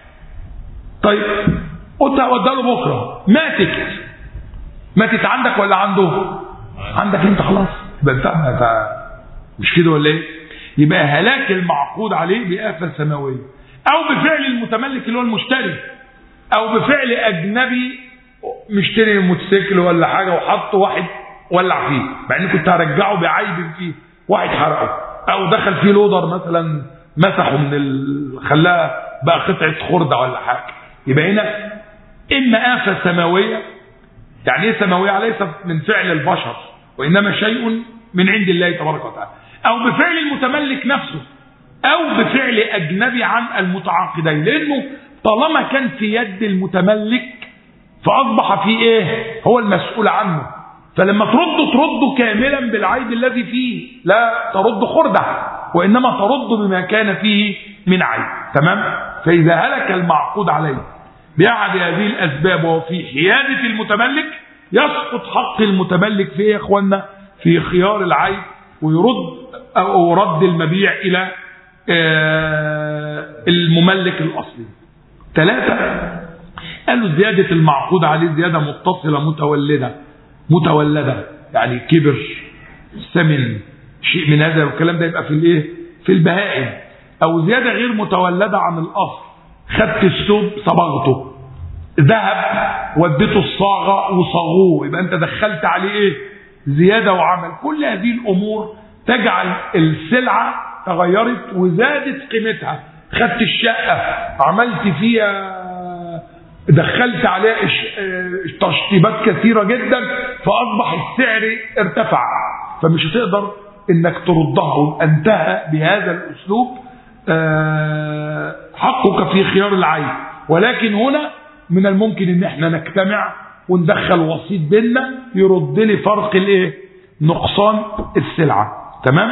طيب قلت هوديها له بكرة ماتت ماتت عندك ولا عنده عندك انت خلاص يبقى انت مش كده ولا ايه يبقى هلاك المعقود عليه بآفة سماوية أو بفعل المتملك اللي هو المشتري أو بفعل أجنبي مشتري موتوسيكل ولا حاجة وحط واحد ولع فيه مع إن كنت هرجعه بعيب فيه واحد حرقه أو دخل فيه لودر مثلا مسحه من ال... خلاها بقى قطعة خردة ولا حاجة يبقى هنا إما آفة سماوية يعني إيه سماوية ليست من فعل البشر وإنما شيء من عند الله تبارك وتعالى او بفعل المتملك نفسه او بفعل اجنبي عن المتعاقدين لانه طالما كان في يد المتملك فاصبح في ايه هو المسؤول عنه فلما ترد ترد كاملا بالعيب الذي فيه لا ترد خردة وانما ترد بما كان فيه من عيب تمام فاذا هلك المعقود عليه باحد هذه الاسباب وفي حيادة المتملك يسقط حق المتملك في ايه يا اخوانا في خيار العيب ويرد أو رد المبيع إلى المملك الأصلي ثلاثة قالوا زيادة المعقود عليه زيادة متصلة متولدة متولدة يعني كبر سمن شيء من هذا والكلام ده يبقى في الايه في البهائم او زيادة غير متولدة عن الاصل خدت الثوب صبغته ذهب وديته الصاغة وصاغوه يبقى انت دخلت عليه ايه زيادة وعمل كل هذه الامور تجعل السلعة تغيرت وزادت قيمتها خدت الشقة عملت فيها دخلت عليها تشطيبات كثيرة جدا فأصبح السعر ارتفع فمش هتقدر انك تردها انتهى بهذا الاسلوب حقك في خيار العين ولكن هنا من الممكن ان احنا نجتمع وندخل وسيط بيننا يرد لي فرق الايه نقصان السلعه تمام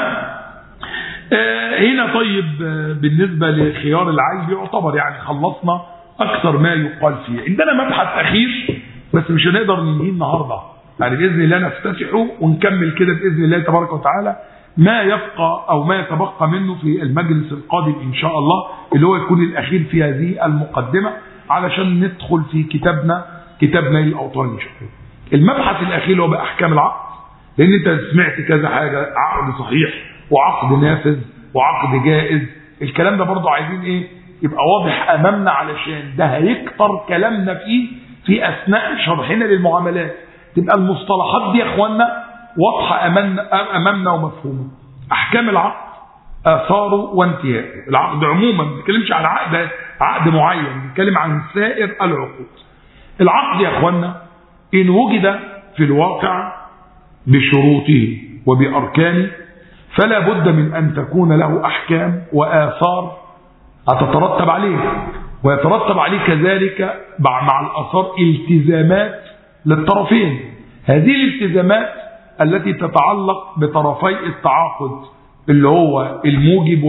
آه هنا طيب آه بالنسبة لخيار العيب يعتبر يعني خلصنا أكثر ما يقال فيه عندنا مبحث أخير بس مش هنقدر ننهيه النهاردة يعني بإذن الله نفتتحه ونكمل كده بإذن الله تبارك وتعالى ما يبقى أو ما يتبقى منه في المجلس القادم إن شاء الله اللي هو يكون الأخير في هذه المقدمة علشان ندخل في كتابنا كتاب نيل الأوطان إن شاء الله المبحث الأخير هو بأحكام العقد لان انت سمعت كذا حاجة عقد صحيح وعقد نافذ وعقد جائز الكلام ده برضو عايزين ايه يبقى واضح امامنا علشان ده هيكتر كلامنا فيه في اثناء شرحنا للمعاملات تبقى المصطلحات دي يا اخوانا واضحة امامنا, أمامنا ومفهومة احكام العقد اثاره وانتهائه العقد عموما ما بنتكلمش عن عقد عقد معين بنتكلم عن سائر العقود العقد يا اخوانا ان وجد في الواقع بشروطه وبأركانه فلا بد من أن تكون له أحكام وآثار هتترتب عليه ويترتب عليه كذلك مع الآثار التزامات للطرفين هذه الالتزامات التي تتعلق بطرفي التعاقد اللي هو الموجب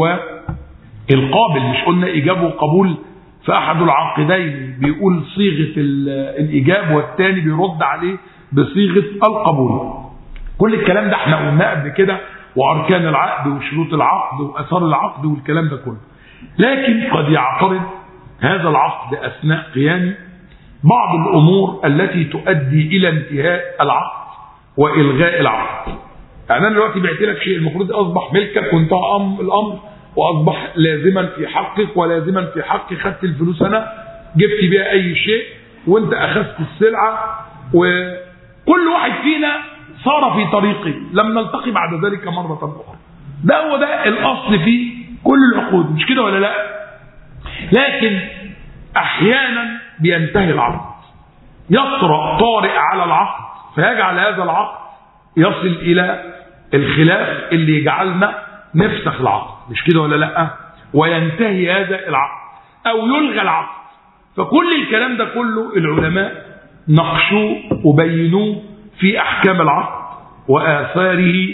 والقابل مش قلنا إيجاب وقبول فأحد العاقدين بيقول صيغة الإيجاب والثاني بيرد عليه بصيغة القبول كل الكلام ده احنا قلناه قبل كده واركان العقد وشروط العقد واثار العقد والكلام ده كله لكن قد يعترض هذا العقد اثناء قيامه بعض الامور التي تؤدي الى انتهاء العقد والغاء العقد يعني انا دلوقتي بعت لك شيء المفروض اصبح ملكك وانتهى الامر واصبح لازما في حقك ولازما في حقي خدت الفلوس انا جبت بيها اي شيء وانت اخذت السلعه وكل واحد فينا صار في طريقه لم نلتقي بعد ذلك مرة أخرى ده هو ده الاصل في كل العقود مش كده ولا لا لكن احيانا بينتهي العقد يطرأ طارئ على العقد فيجعل هذا العقد يصل الى الخلاف اللي يجعلنا نفسخ العقد مش كده ولا لا وينتهي هذا العقد او يلغى العقد فكل الكلام ده كله العلماء نقشوه وبينوه في احكام العقد واثاره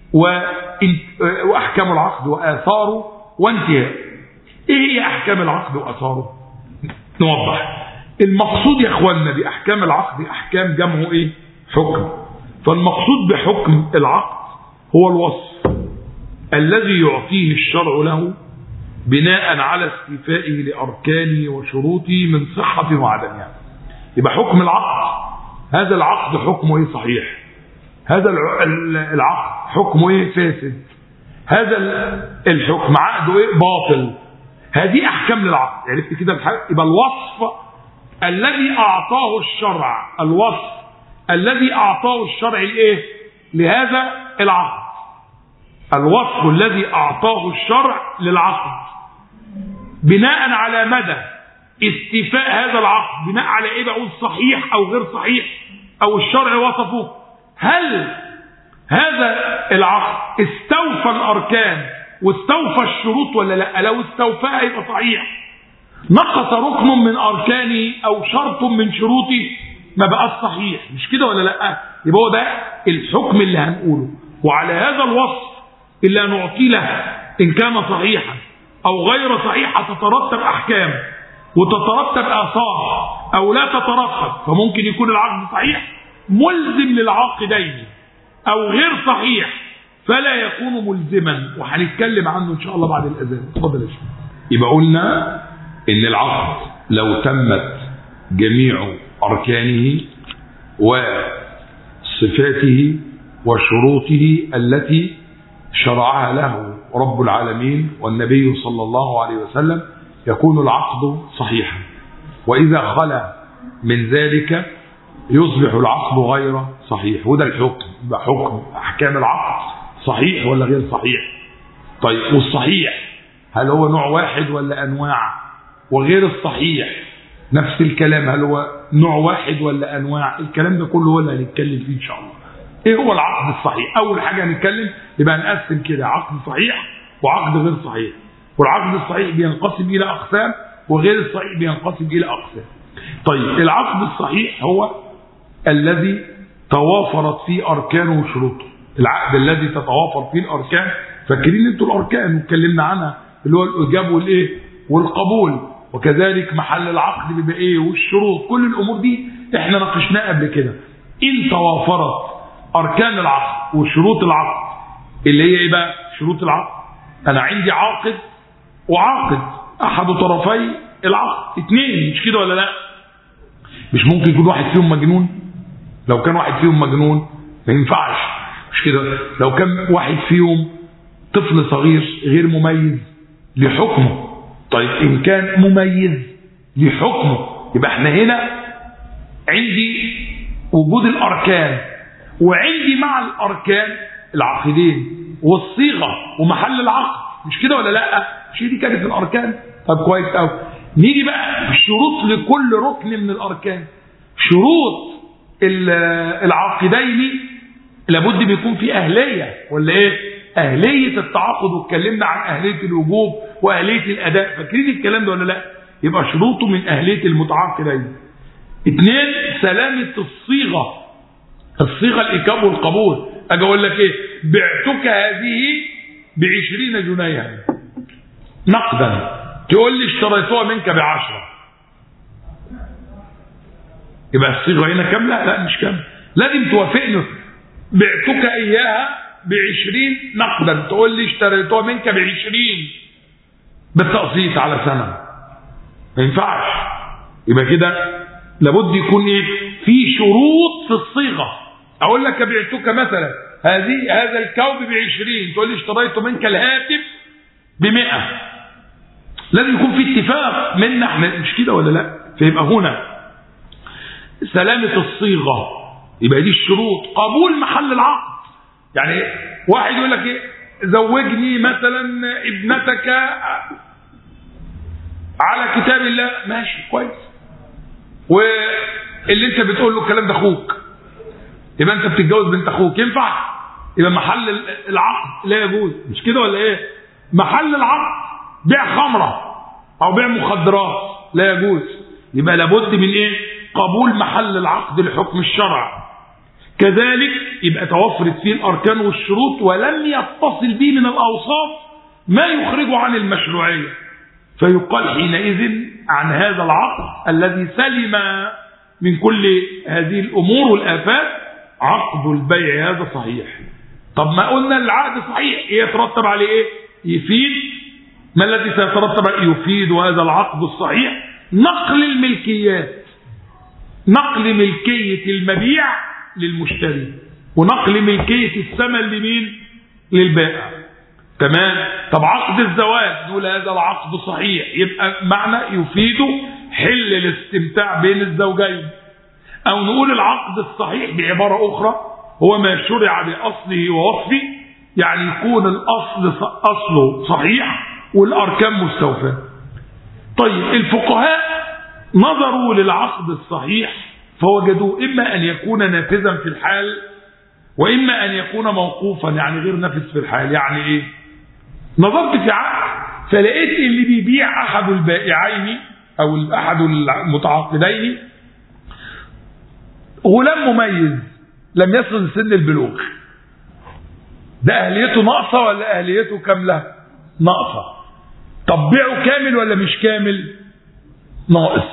واحكام العقد واثاره وانتهاء ايه هي احكام العقد واثاره نوضح المقصود يا اخواننا باحكام العقد احكام جمعه ايه حكم فالمقصود بحكم العقد هو الوصف الذي يعطيه الشرع له بناء على استيفائه لأركانه وشروطه من صحة وعدمها يبقى حكم العقد هذا العقد حكمه ايه صحيح هذا العقد حكمه ايه فاسد هذا الحكم عقده ايه باطل هذه احكام للعقد عرفت كده يبقى الوصف الذي اعطاه الشرع الوصف الذي اعطاه الشرع الايه لهذا العقد الوصف الذي اعطاه الشرع للعقد بناء على مدى استيفاء هذا العقد بناء على ايه بقول صحيح او غير صحيح او الشرع وصفه هل هذا العقد استوفى الاركان واستوفى الشروط ولا لا لو استوفاها يبقى صحيح نقص ركن من اركانه او شرط من شروطه ما بقاش صحيح مش كده ولا لا يبقى هو ده الحكم اللي هنقوله وعلى هذا الوصف اللي هنعطيه له ان كان صحيحا او غير صحيحه تترتب احكام وتترتب اثار او لا تترتب فممكن يكون العقد صحيح ملزم للعاقدين او غير صحيح فلا يكون ملزما وهنتكلم عنه ان شاء الله بعد الاذان اتفضل يا شيخ يبقى قلنا ان العقد لو تمت جميع اركانه وصفاته وشروطه التي شرعها له رب العالمين والنبي صلى الله عليه وسلم يكون العقد صحيحا وإذا خلا من ذلك يصبح العقد غير صحيح وده الحكم يبقى حكم أحكام العقد صحيح ولا غير صحيح طيب والصحيح هل هو نوع واحد ولا أنواع وغير الصحيح نفس الكلام هل هو نوع واحد ولا أنواع الكلام ده كله هو اللي هنتكلم فيه إن شاء الله ايه هو العقد الصحيح اول حاجه هنتكلم يبقى نقسم كده عقد صحيح وعقد غير صحيح والعقد الصحيح بينقسم الى اقسام وغير الصحيح بينقسم الى اقسام طيب العقد الصحيح هو الذي توافرت فيه اركانه وشروطه العقد الذي تتوافر فيه الاركان فاكرين انتوا الاركان واتكلمنا عنها اللي هو الاجاب والايه والقبول وكذلك محل العقد بيبقى ايه والشروط كل الامور دي احنا ناقشناها قبل كده ان توافرت اركان العقد وشروط العقد اللي هي ايه بقى شروط العقد انا عندي عاقد وعاقد احد طرفي العقد اثنين مش كده ولا لا مش ممكن يكون واحد فيهم مجنون لو كان واحد فيهم مجنون ما ينفعش مش كده لو كان واحد فيهم طفل صغير غير مميز لحكمه طيب ان كان مميز لحكمه يبقى احنا هنا عندي وجود الاركان وعندي مع الاركان العقدين والصيغه ومحل العقد مش كده ولا لا مش دي كانت الاركان طب كويس قوي نيجي بقى الشروط لكل ركن من الاركان شروط العاقدين لابد بيكون في اهليه ولا ايه اهليه التعاقد واتكلمنا عن اهليه الوجوب واهليه الاداء فاكرين الكلام ده ولا لا يبقى شروطه من اهليه المتعاقدين اثنين سلامه الصيغه الصيغه الايجاب والقبول اجي اقول لك ايه بعتك هذه بعشرين جنيها نقدا تقول لي اشتريتها منك بعشرة يبقى الصيغه هنا كامله لا مش كامله لازم توافقني بعتك اياها بعشرين نقدا تقول لي اشتريتها منك بعشرين بالتقسيط على سنه ما ينفعش يبقى كده لابد يكون ايه في شروط في الصيغه اقول لك بعتك مثلا هذه هذا الكوب بعشرين تقول لي اشتريت منك الهاتف بمئة لازم يكون في اتفاق منا احنا مش كده ولا لا فيبقى هنا سلامة الصيغة يبقى دي الشروط قبول محل العقد يعني واحد يقول لك ايه زوجني مثلا ابنتك على كتاب الله ماشي كويس واللي انت بتقول له الكلام ده اخوك يبقى انت بتتجوز بنت اخوك ينفع يبقى محل العقد لا يجوز مش كده ولا ايه محل العقد بيع خمره او بيع مخدرات لا يجوز يبقى لابد من ايه قبول محل العقد لحكم الشرع كذلك يبقى توفرت فيه الاركان والشروط ولم يتصل به من الاوصاف ما يخرجه عن المشروعيه فيقال حينئذ عن هذا العقد الذي سلم من كل هذه الامور والافات عقد البيع هذا صحيح طب ما قلنا العقد صحيح يترتب عليه ايه يفيد ما الذي سيترتب عليه يفيد هذا العقد الصحيح نقل الملكيات نقل ملكية المبيع للمشتري ونقل ملكية الثمن لمين للبائع تمام طب عقد الزواج نقول هذا العقد صحيح يبقى معنى يفيد حل الاستمتاع بين الزوجين او نقول العقد الصحيح بعبارة اخرى هو ما شرع باصله ووصفه يعني يكون الاصل اصله صحيح والاركان مستوفاه طيب الفقهاء نظروا للعقد الصحيح فوجدوا إما أن يكون نافذا في الحال وإما أن يكون موقوفا يعني غير نافذ في الحال يعني إيه نظرت في عقد فلقيت اللي بيبيع أحد البائعين أو أحد المتعاقدين غلام مميز لم يصل لسن البلوغ ده أهليته ناقصة ولا أهليته كاملة ناقصة طب بيعه كامل ولا مش كامل ناقص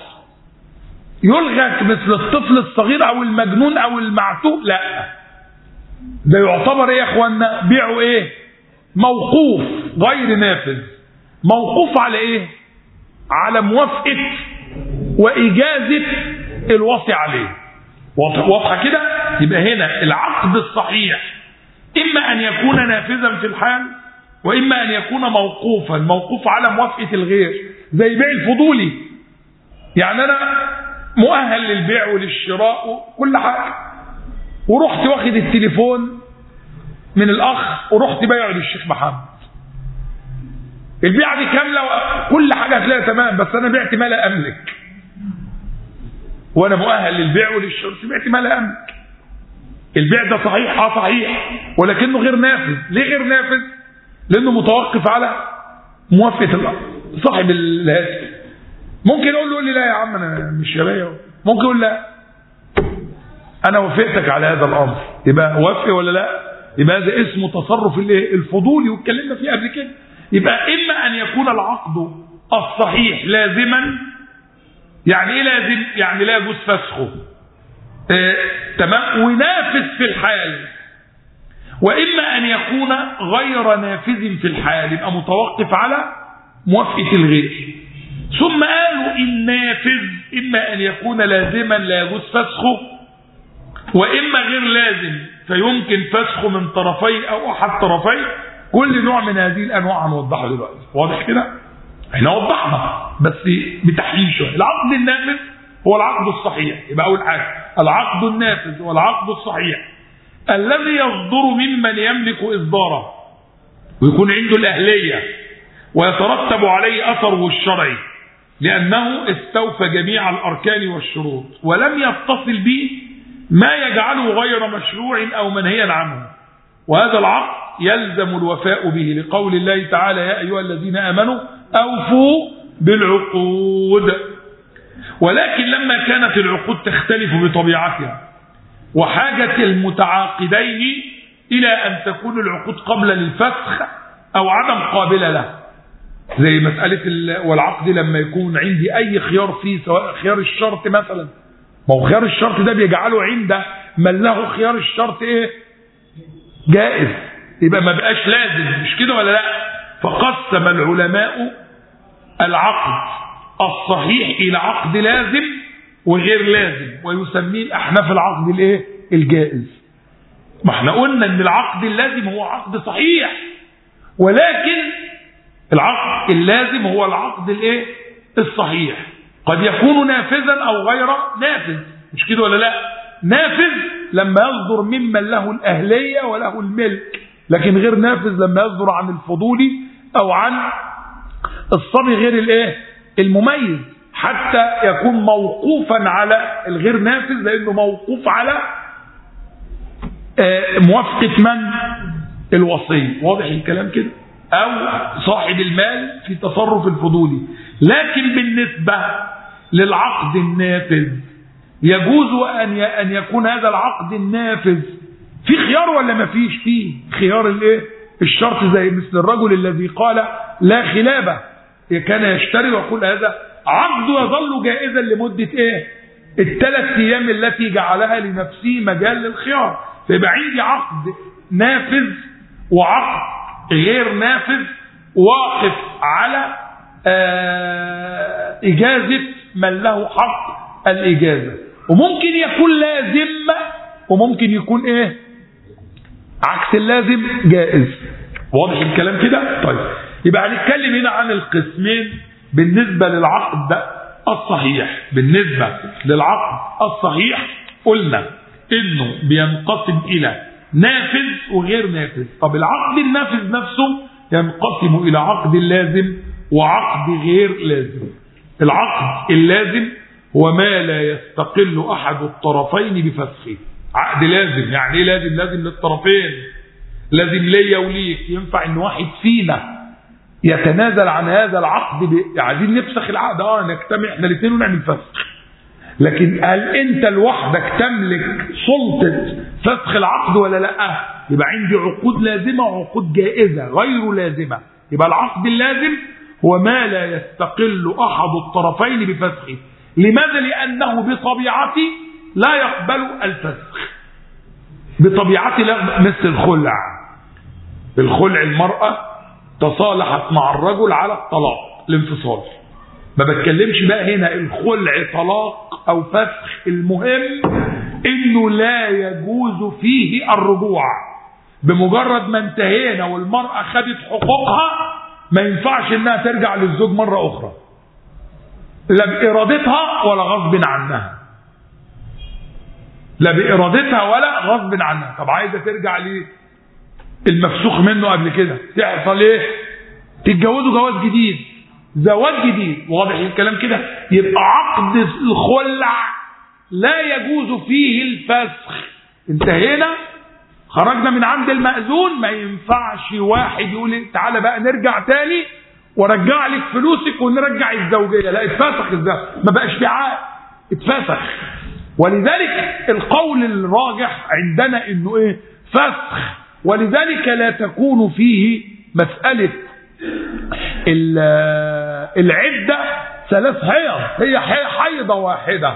يلغى مثل الطفل الصغير او المجنون او المعتوه لا ده يعتبر ايه يا اخوانا بيعه ايه موقوف غير نافذ موقوف على ايه على موافقه واجازه الوصي عليه واضحه كده يبقى هنا العقد الصحيح اما ان يكون نافذا في الحال واما ان يكون موقوفا موقوف على موافقه الغير زي بيع الفضولي يعني انا مؤهل للبيع وللشراء وكل حاجه ورحت واخد التليفون من الاخ ورحت بايعه للشيخ محمد البيعه دي كامله كل حاجه هتلاقيها تمام بس انا بعت ما لا املك وانا مؤهل للبيع وللشراء بعت ما لا املك البيع ده صحيح اه صحيح ولكنه غير نافذ ليه غير نافذ لانه متوقف على موافقه صاحب الهاتف ممكن اقول له قول لي لا يا عم انا مش شرايه ممكن يقول لا انا وافقتك على هذا الامر يبقى وافق ولا لا يبقى هذا اسمه تصرف الايه الفضولي واتكلمنا فيه قبل كده يبقى اما ان يكون العقد الصحيح لازما يعني ايه لازم يعني لا يجوز فسخه آه، تمام ونافذ في الحال واما ان يكون غير نافذ في الحال يبقى متوقف على موافقه الغير ثم قالوا النافذ اما ان يكون لازما لا يجوز فسخه واما غير لازم فيمكن فسخه من طرفي او احد طرفي كل نوع من هذه الانواع هنوضحه دلوقتي واضح كده احنا وضحنا بس بتحليل شويه العقد النافذ هو العقد الصحيح يبقى اول حاجه العقد النافذ والعقد الصحيح الذي يصدر ممن يملك اصداره ويكون عنده الاهليه ويترتب عليه اثره الشرعي لانه استوفى جميع الاركان والشروط ولم يتصل به ما يجعله غير مشروع او منهيا عنه وهذا العقد يلزم الوفاء به لقول الله تعالى يا ايها الذين امنوا اوفوا بالعقود ولكن لما كانت العقود تختلف بطبيعتها وحاجة المتعاقدين إلى أن تكون العقود قبل للفسخ أو عدم قابلة له زي مسألة والعقد لما يكون عندي أي خيار فيه سواء خيار الشرط مثلا ما هو خيار الشرط ده بيجعله عند من له خيار الشرط إيه جائز يبقى ما بقاش لازم مش كده ولا لا فقسم العلماء العقد الصحيح إلى عقد لازم وغير لازم ويسميه الأحناف العقد الايه الجائز ما احنا قلنا ان العقد اللازم هو عقد صحيح ولكن العقد اللازم هو العقد الايه الصحيح قد يكون نافذا او غير نافذ مش كده ولا لا نافذ لما يصدر ممن له الاهليه وله الملك لكن غير نافذ لما يصدر عن الفضولي او عن الصبي غير الايه المميز حتى يكون موقوفا على الغير نافذ لانه موقوف على آه، موافقه من الوصي واضح الكلام كده او صاحب المال في تصرف الفضولي لكن بالنسبه للعقد النافذ يجوز ان ان يكون هذا العقد النافذ في خيار ولا ما فيش فيه خيار الايه الشرط زي مثل الرجل الذي قال لا خلابه كان يشتري ويقول هذا عقد يظل جائزا لمده ايه الثلاث ايام التي جعلها لنفسه مجال للخيار فيبقى عندي عقد نافذ وعقد غير نافذ واقف على آه إجازة من له حق الإجازة وممكن يكون لازم وممكن يكون إيه عكس اللازم جائز واضح الكلام كده طيب يبقى هنتكلم هنا عن القسمين بالنسبة للعقد ده الصحيح بالنسبة للعقد الصحيح قلنا انه بينقسم الى نافذ وغير نافذ طب العقد النافذ نفسه ينقسم الى عقد لازم وعقد غير لازم العقد اللازم هو ما لا يستقل احد الطرفين بفسخه عقد لازم يعني ايه لازم لازم للطرفين لازم ليا وليك ينفع ان واحد فينا يتنازل عن هذا العقد ب... عايزين نفسخ العقد اه نجتمع احنا الاثنين ونعمل فسخ لكن هل انت لوحدك تملك سلطة فسخ العقد ولا لا يبقى عندي عقود لازمة وعقود جائزة غير لازمة يبقى العقد اللازم هو ما لا يستقل احد الطرفين بفسخه لماذا لانه بطبيعته لا يقبل الفسخ بطبيعته لا مثل الخلع الخلع المرأة تصالحت مع الرجل على الطلاق الانفصال ما بتكلمش بقى هنا الخلع طلاق او فسخ المهم انه لا يجوز فيه الرجوع بمجرد ما انتهينا والمرأة خدت حقوقها ما ينفعش انها ترجع للزوج مرة اخرى لا بارادتها ولا غصب عنها لا بارادتها ولا غصب عنها طب عايزة ترجع ليه المفسوخ منه قبل كده تحصل ايه تتجوزوا جواز جديد زواج جديد واضح الكلام كده يبقى عقد الخلع لا يجوز فيه الفسخ انتهينا خرجنا من عند المأذون ما ينفعش واحد يقول إيه، تعالى بقى نرجع تاني ورجع لك فلوسك ونرجع الزوجية لا اتفسخ الزوج ما بقاش في عقد اتفسخ ولذلك القول الراجح عندنا انه ايه فسخ ولذلك لا تكون فيه مسألة العدة ثلاث حيض هي حيضة واحدة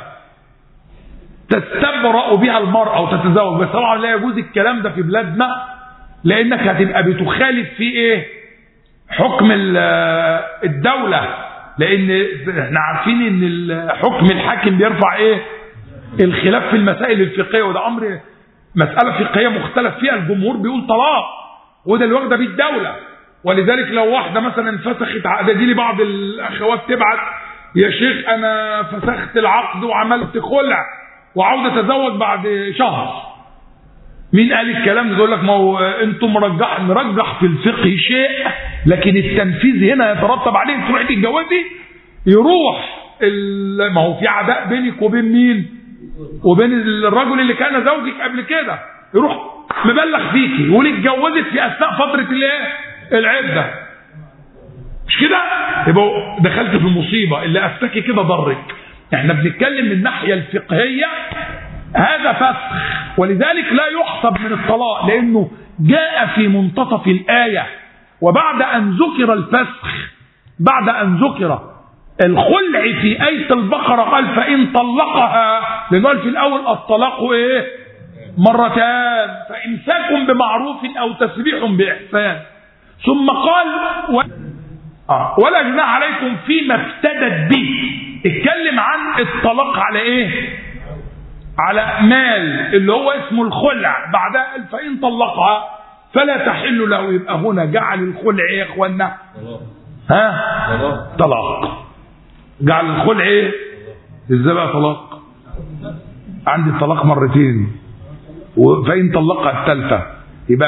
تستبرأ بها المرأة وتتزوج بس طبعا لا يجوز الكلام ده في بلادنا لانك هتبقى بتخالف في ايه حكم الدولة لان احنا عارفين ان حكم الحاكم بيرفع ايه الخلاف في المسائل الفقهية وده امر مسألة فقهية مختلف فيها الجمهور بيقول طلاق وده اللي واخده بيه الدولة ولذلك لو واحدة مثلا فسخت عقد دي لي بعض الأخوات تبعت يا شيخ أنا فسخت العقد وعملت خلع وعاوز أتزوج بعد شهر مين قال الكلام ده يقول لك ما هو انتم مرجح نرجح في الفقه شيء لكن التنفيذ هنا يترتب عليه تروحي تتجوزي يروح ما هو في عداء بينك وبين مين وبين الرجل اللي كان زوجك قبل كده يروح مبلغ فيكي يقول اتجوزت في اثناء فتره الايه العده مش كده يبقى دخلت في مصيبه اللي افتكي كده ضرك احنا بنتكلم من الناحيه الفقهيه هذا فسخ ولذلك لا يحسب من الطلاق لانه جاء في منتصف الايه وبعد ان ذكر الفسخ بعد ان ذكر الخلع في آية البقرة قال فإن طلقها لأنه قال في الأول الطلاق إيه مرتان فإمساك بمعروف أو تسريح بإحسان ثم قال و... آه. ولا جناح عليكم فيما افتدت به اتكلم عن الطلاق على ايه على مال اللي هو اسمه الخلع بعدها قال فإن طلقها فلا تحل له يبقى هنا جعل الخلع ايه يا اخوانا ها طلاق جعل الخلع ايه ازاي بقى طلاق عندي الطلاق مرتين فإن طلقها الثالثة يبقى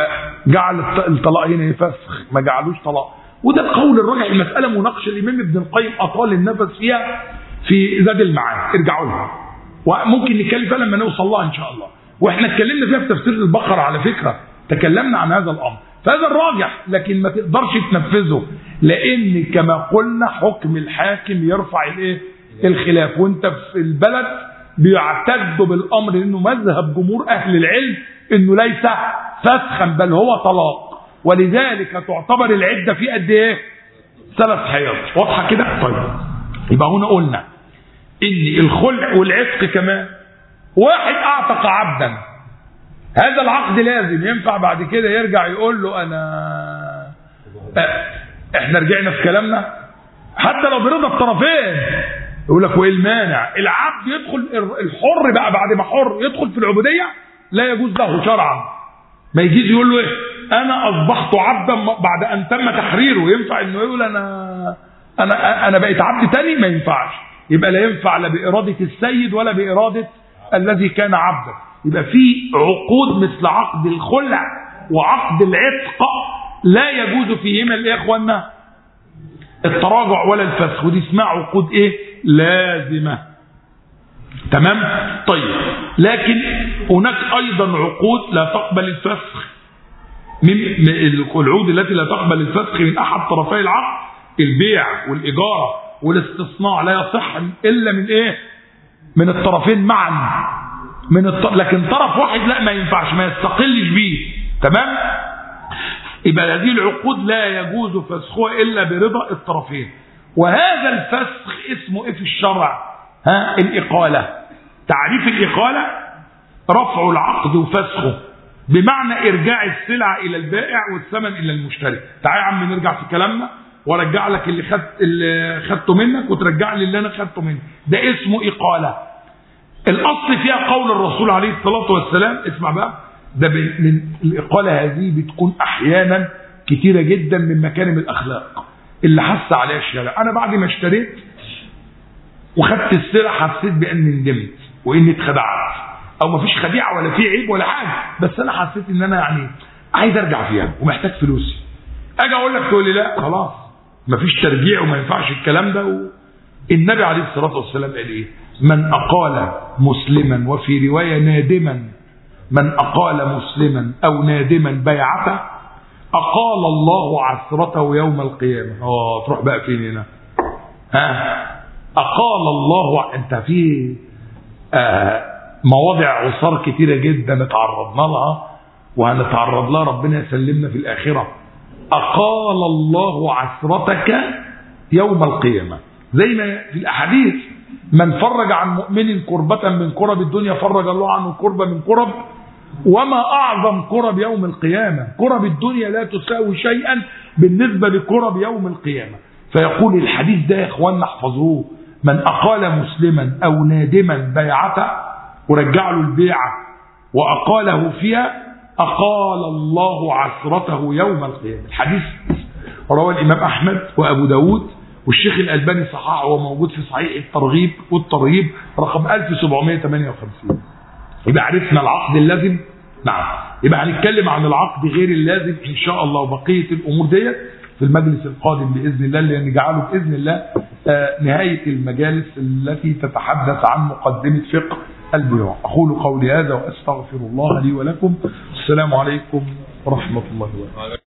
جعل الط- الطلاق هنا فسخ ما جعلوش طلاق وده القول الراجع المساله مناقشه الامام ابن القيم اطال النفس فيها في زاد المعاد ارجعوا لها وممكن نتكلم فيها لما نوصل لها ان شاء الله واحنا اتكلمنا فيها في تفسير البقره على فكره تكلمنا عن هذا الامر فهذا الراجح لكن ما تقدرش تنفذه لان كما قلنا حكم الحاكم يرفع الايه الخلاف وانت في البلد بيعتدوا بالامر لانه مذهب جمهور اهل العلم انه ليس فسخا بل هو طلاق ولذلك تعتبر العده في قد ايه ثلاث حيض واضحه كده طيب يبقى هنا قلنا ان الخلع والعتق كمان واحد اعتق عبدا هذا العقد لازم ينفع بعد كده يرجع يقول له انا أه، احنا رجعنا في كلامنا حتى لو برضا الطرفين يقول لك وايه المانع العبد يدخل الحر بقى بعد ما حر يدخل في العبوديه لا يجوز له شرعا ما يجيش يقول له ايه انا اصبحت عبدا بعد ان تم تحريره ينفع انه يقول انا انا انا بقيت عبد تاني ما ينفعش يبقى لا ينفع لا باراده السيد ولا باراده الذي كان عبدا يبقى في عقود مثل عقد الخلع وعقد العتق لا يجوز فيهما الايه يا اخوانا التراجع ولا الفسخ ودي اسمها عقود ايه لازمه تمام طيب لكن هناك ايضا عقود لا تقبل الفسخ من من العقود التي لا تقبل الفسخ من احد طرفي العقد البيع والاجاره والاستصناع لا يصح الا من ايه من الطرفين معا من الط... لكن طرف واحد لا ما ينفعش ما يستقلش بيه تمام يبقى هذه العقود لا يجوز فسخها الا برضا الطرفين وهذا الفسخ اسمه ايه في الشرع ها الاقاله تعريف الاقاله رفع العقد وفسخه بمعنى ارجاع السلعه الى البائع والثمن الى المشتري تعال يا عم نرجع في كلامنا وارجع لك اللي خدت اللي خدته منك وترجع لي اللي انا خدته منك ده اسمه اقاله الاصل فيها قول الرسول عليه الصلاه والسلام اسمع بقى ده من الاقاله هذه بتكون احيانا كتيره جدا من مكارم الاخلاق اللي حس عليها الشارع انا بعد ما اشتريت وخدت السلعه حسيت باني ندمت واني اتخدعت او مفيش خديعه ولا في عيب ولا حاجه بس انا حسيت ان انا يعني عايز ارجع فيها ومحتاج فلوسي اجي اقول لك تقول لي لا خلاص مفيش ترجيع وما ينفعش الكلام ده و... النبي عليه الصلاه والسلام قال ايه من اقال مسلما وفي روايه نادما من اقال مسلما او نادما بيعته اقال الله عثرته يوم القيامه اه تروح بقى فين هنا ها اقال الله انت في آه مواضع عصار كتيره جدا اتعرضنا لها وهنتعرض لها ربنا يسلمنا في الاخره اقال الله عثرتك يوم القيامه زي ما في الاحاديث من فرج عن مؤمن كربة من كرب الدنيا فرج الله عنه كربة من كرب وما أعظم كرب يوم القيامة كرب الدنيا لا تساوي شيئا بالنسبة لكرب يوم القيامة فيقول الحديث ده يا إخواننا احفظوه من أقال مسلما أو نادما بيعته ورجع له البيعة وأقاله فيها أقال الله عثرته يوم القيامة الحديث رواه الإمام أحمد وأبو داود والشيخ الألباني صححه هو موجود في صحيح الترغيب والترهيب رقم 1758 يبقى عرفنا العقد اللازم نعم يبقى هنتكلم عن العقد غير اللازم ان شاء الله وبقيه الامور ديت في المجلس القادم باذن الله اللي نجعله باذن الله آه نهايه المجالس التي تتحدث عن مقدمه فقه البيوع اقول قولي هذا واستغفر الله لي ولكم السلام عليكم ورحمه الله وبركاته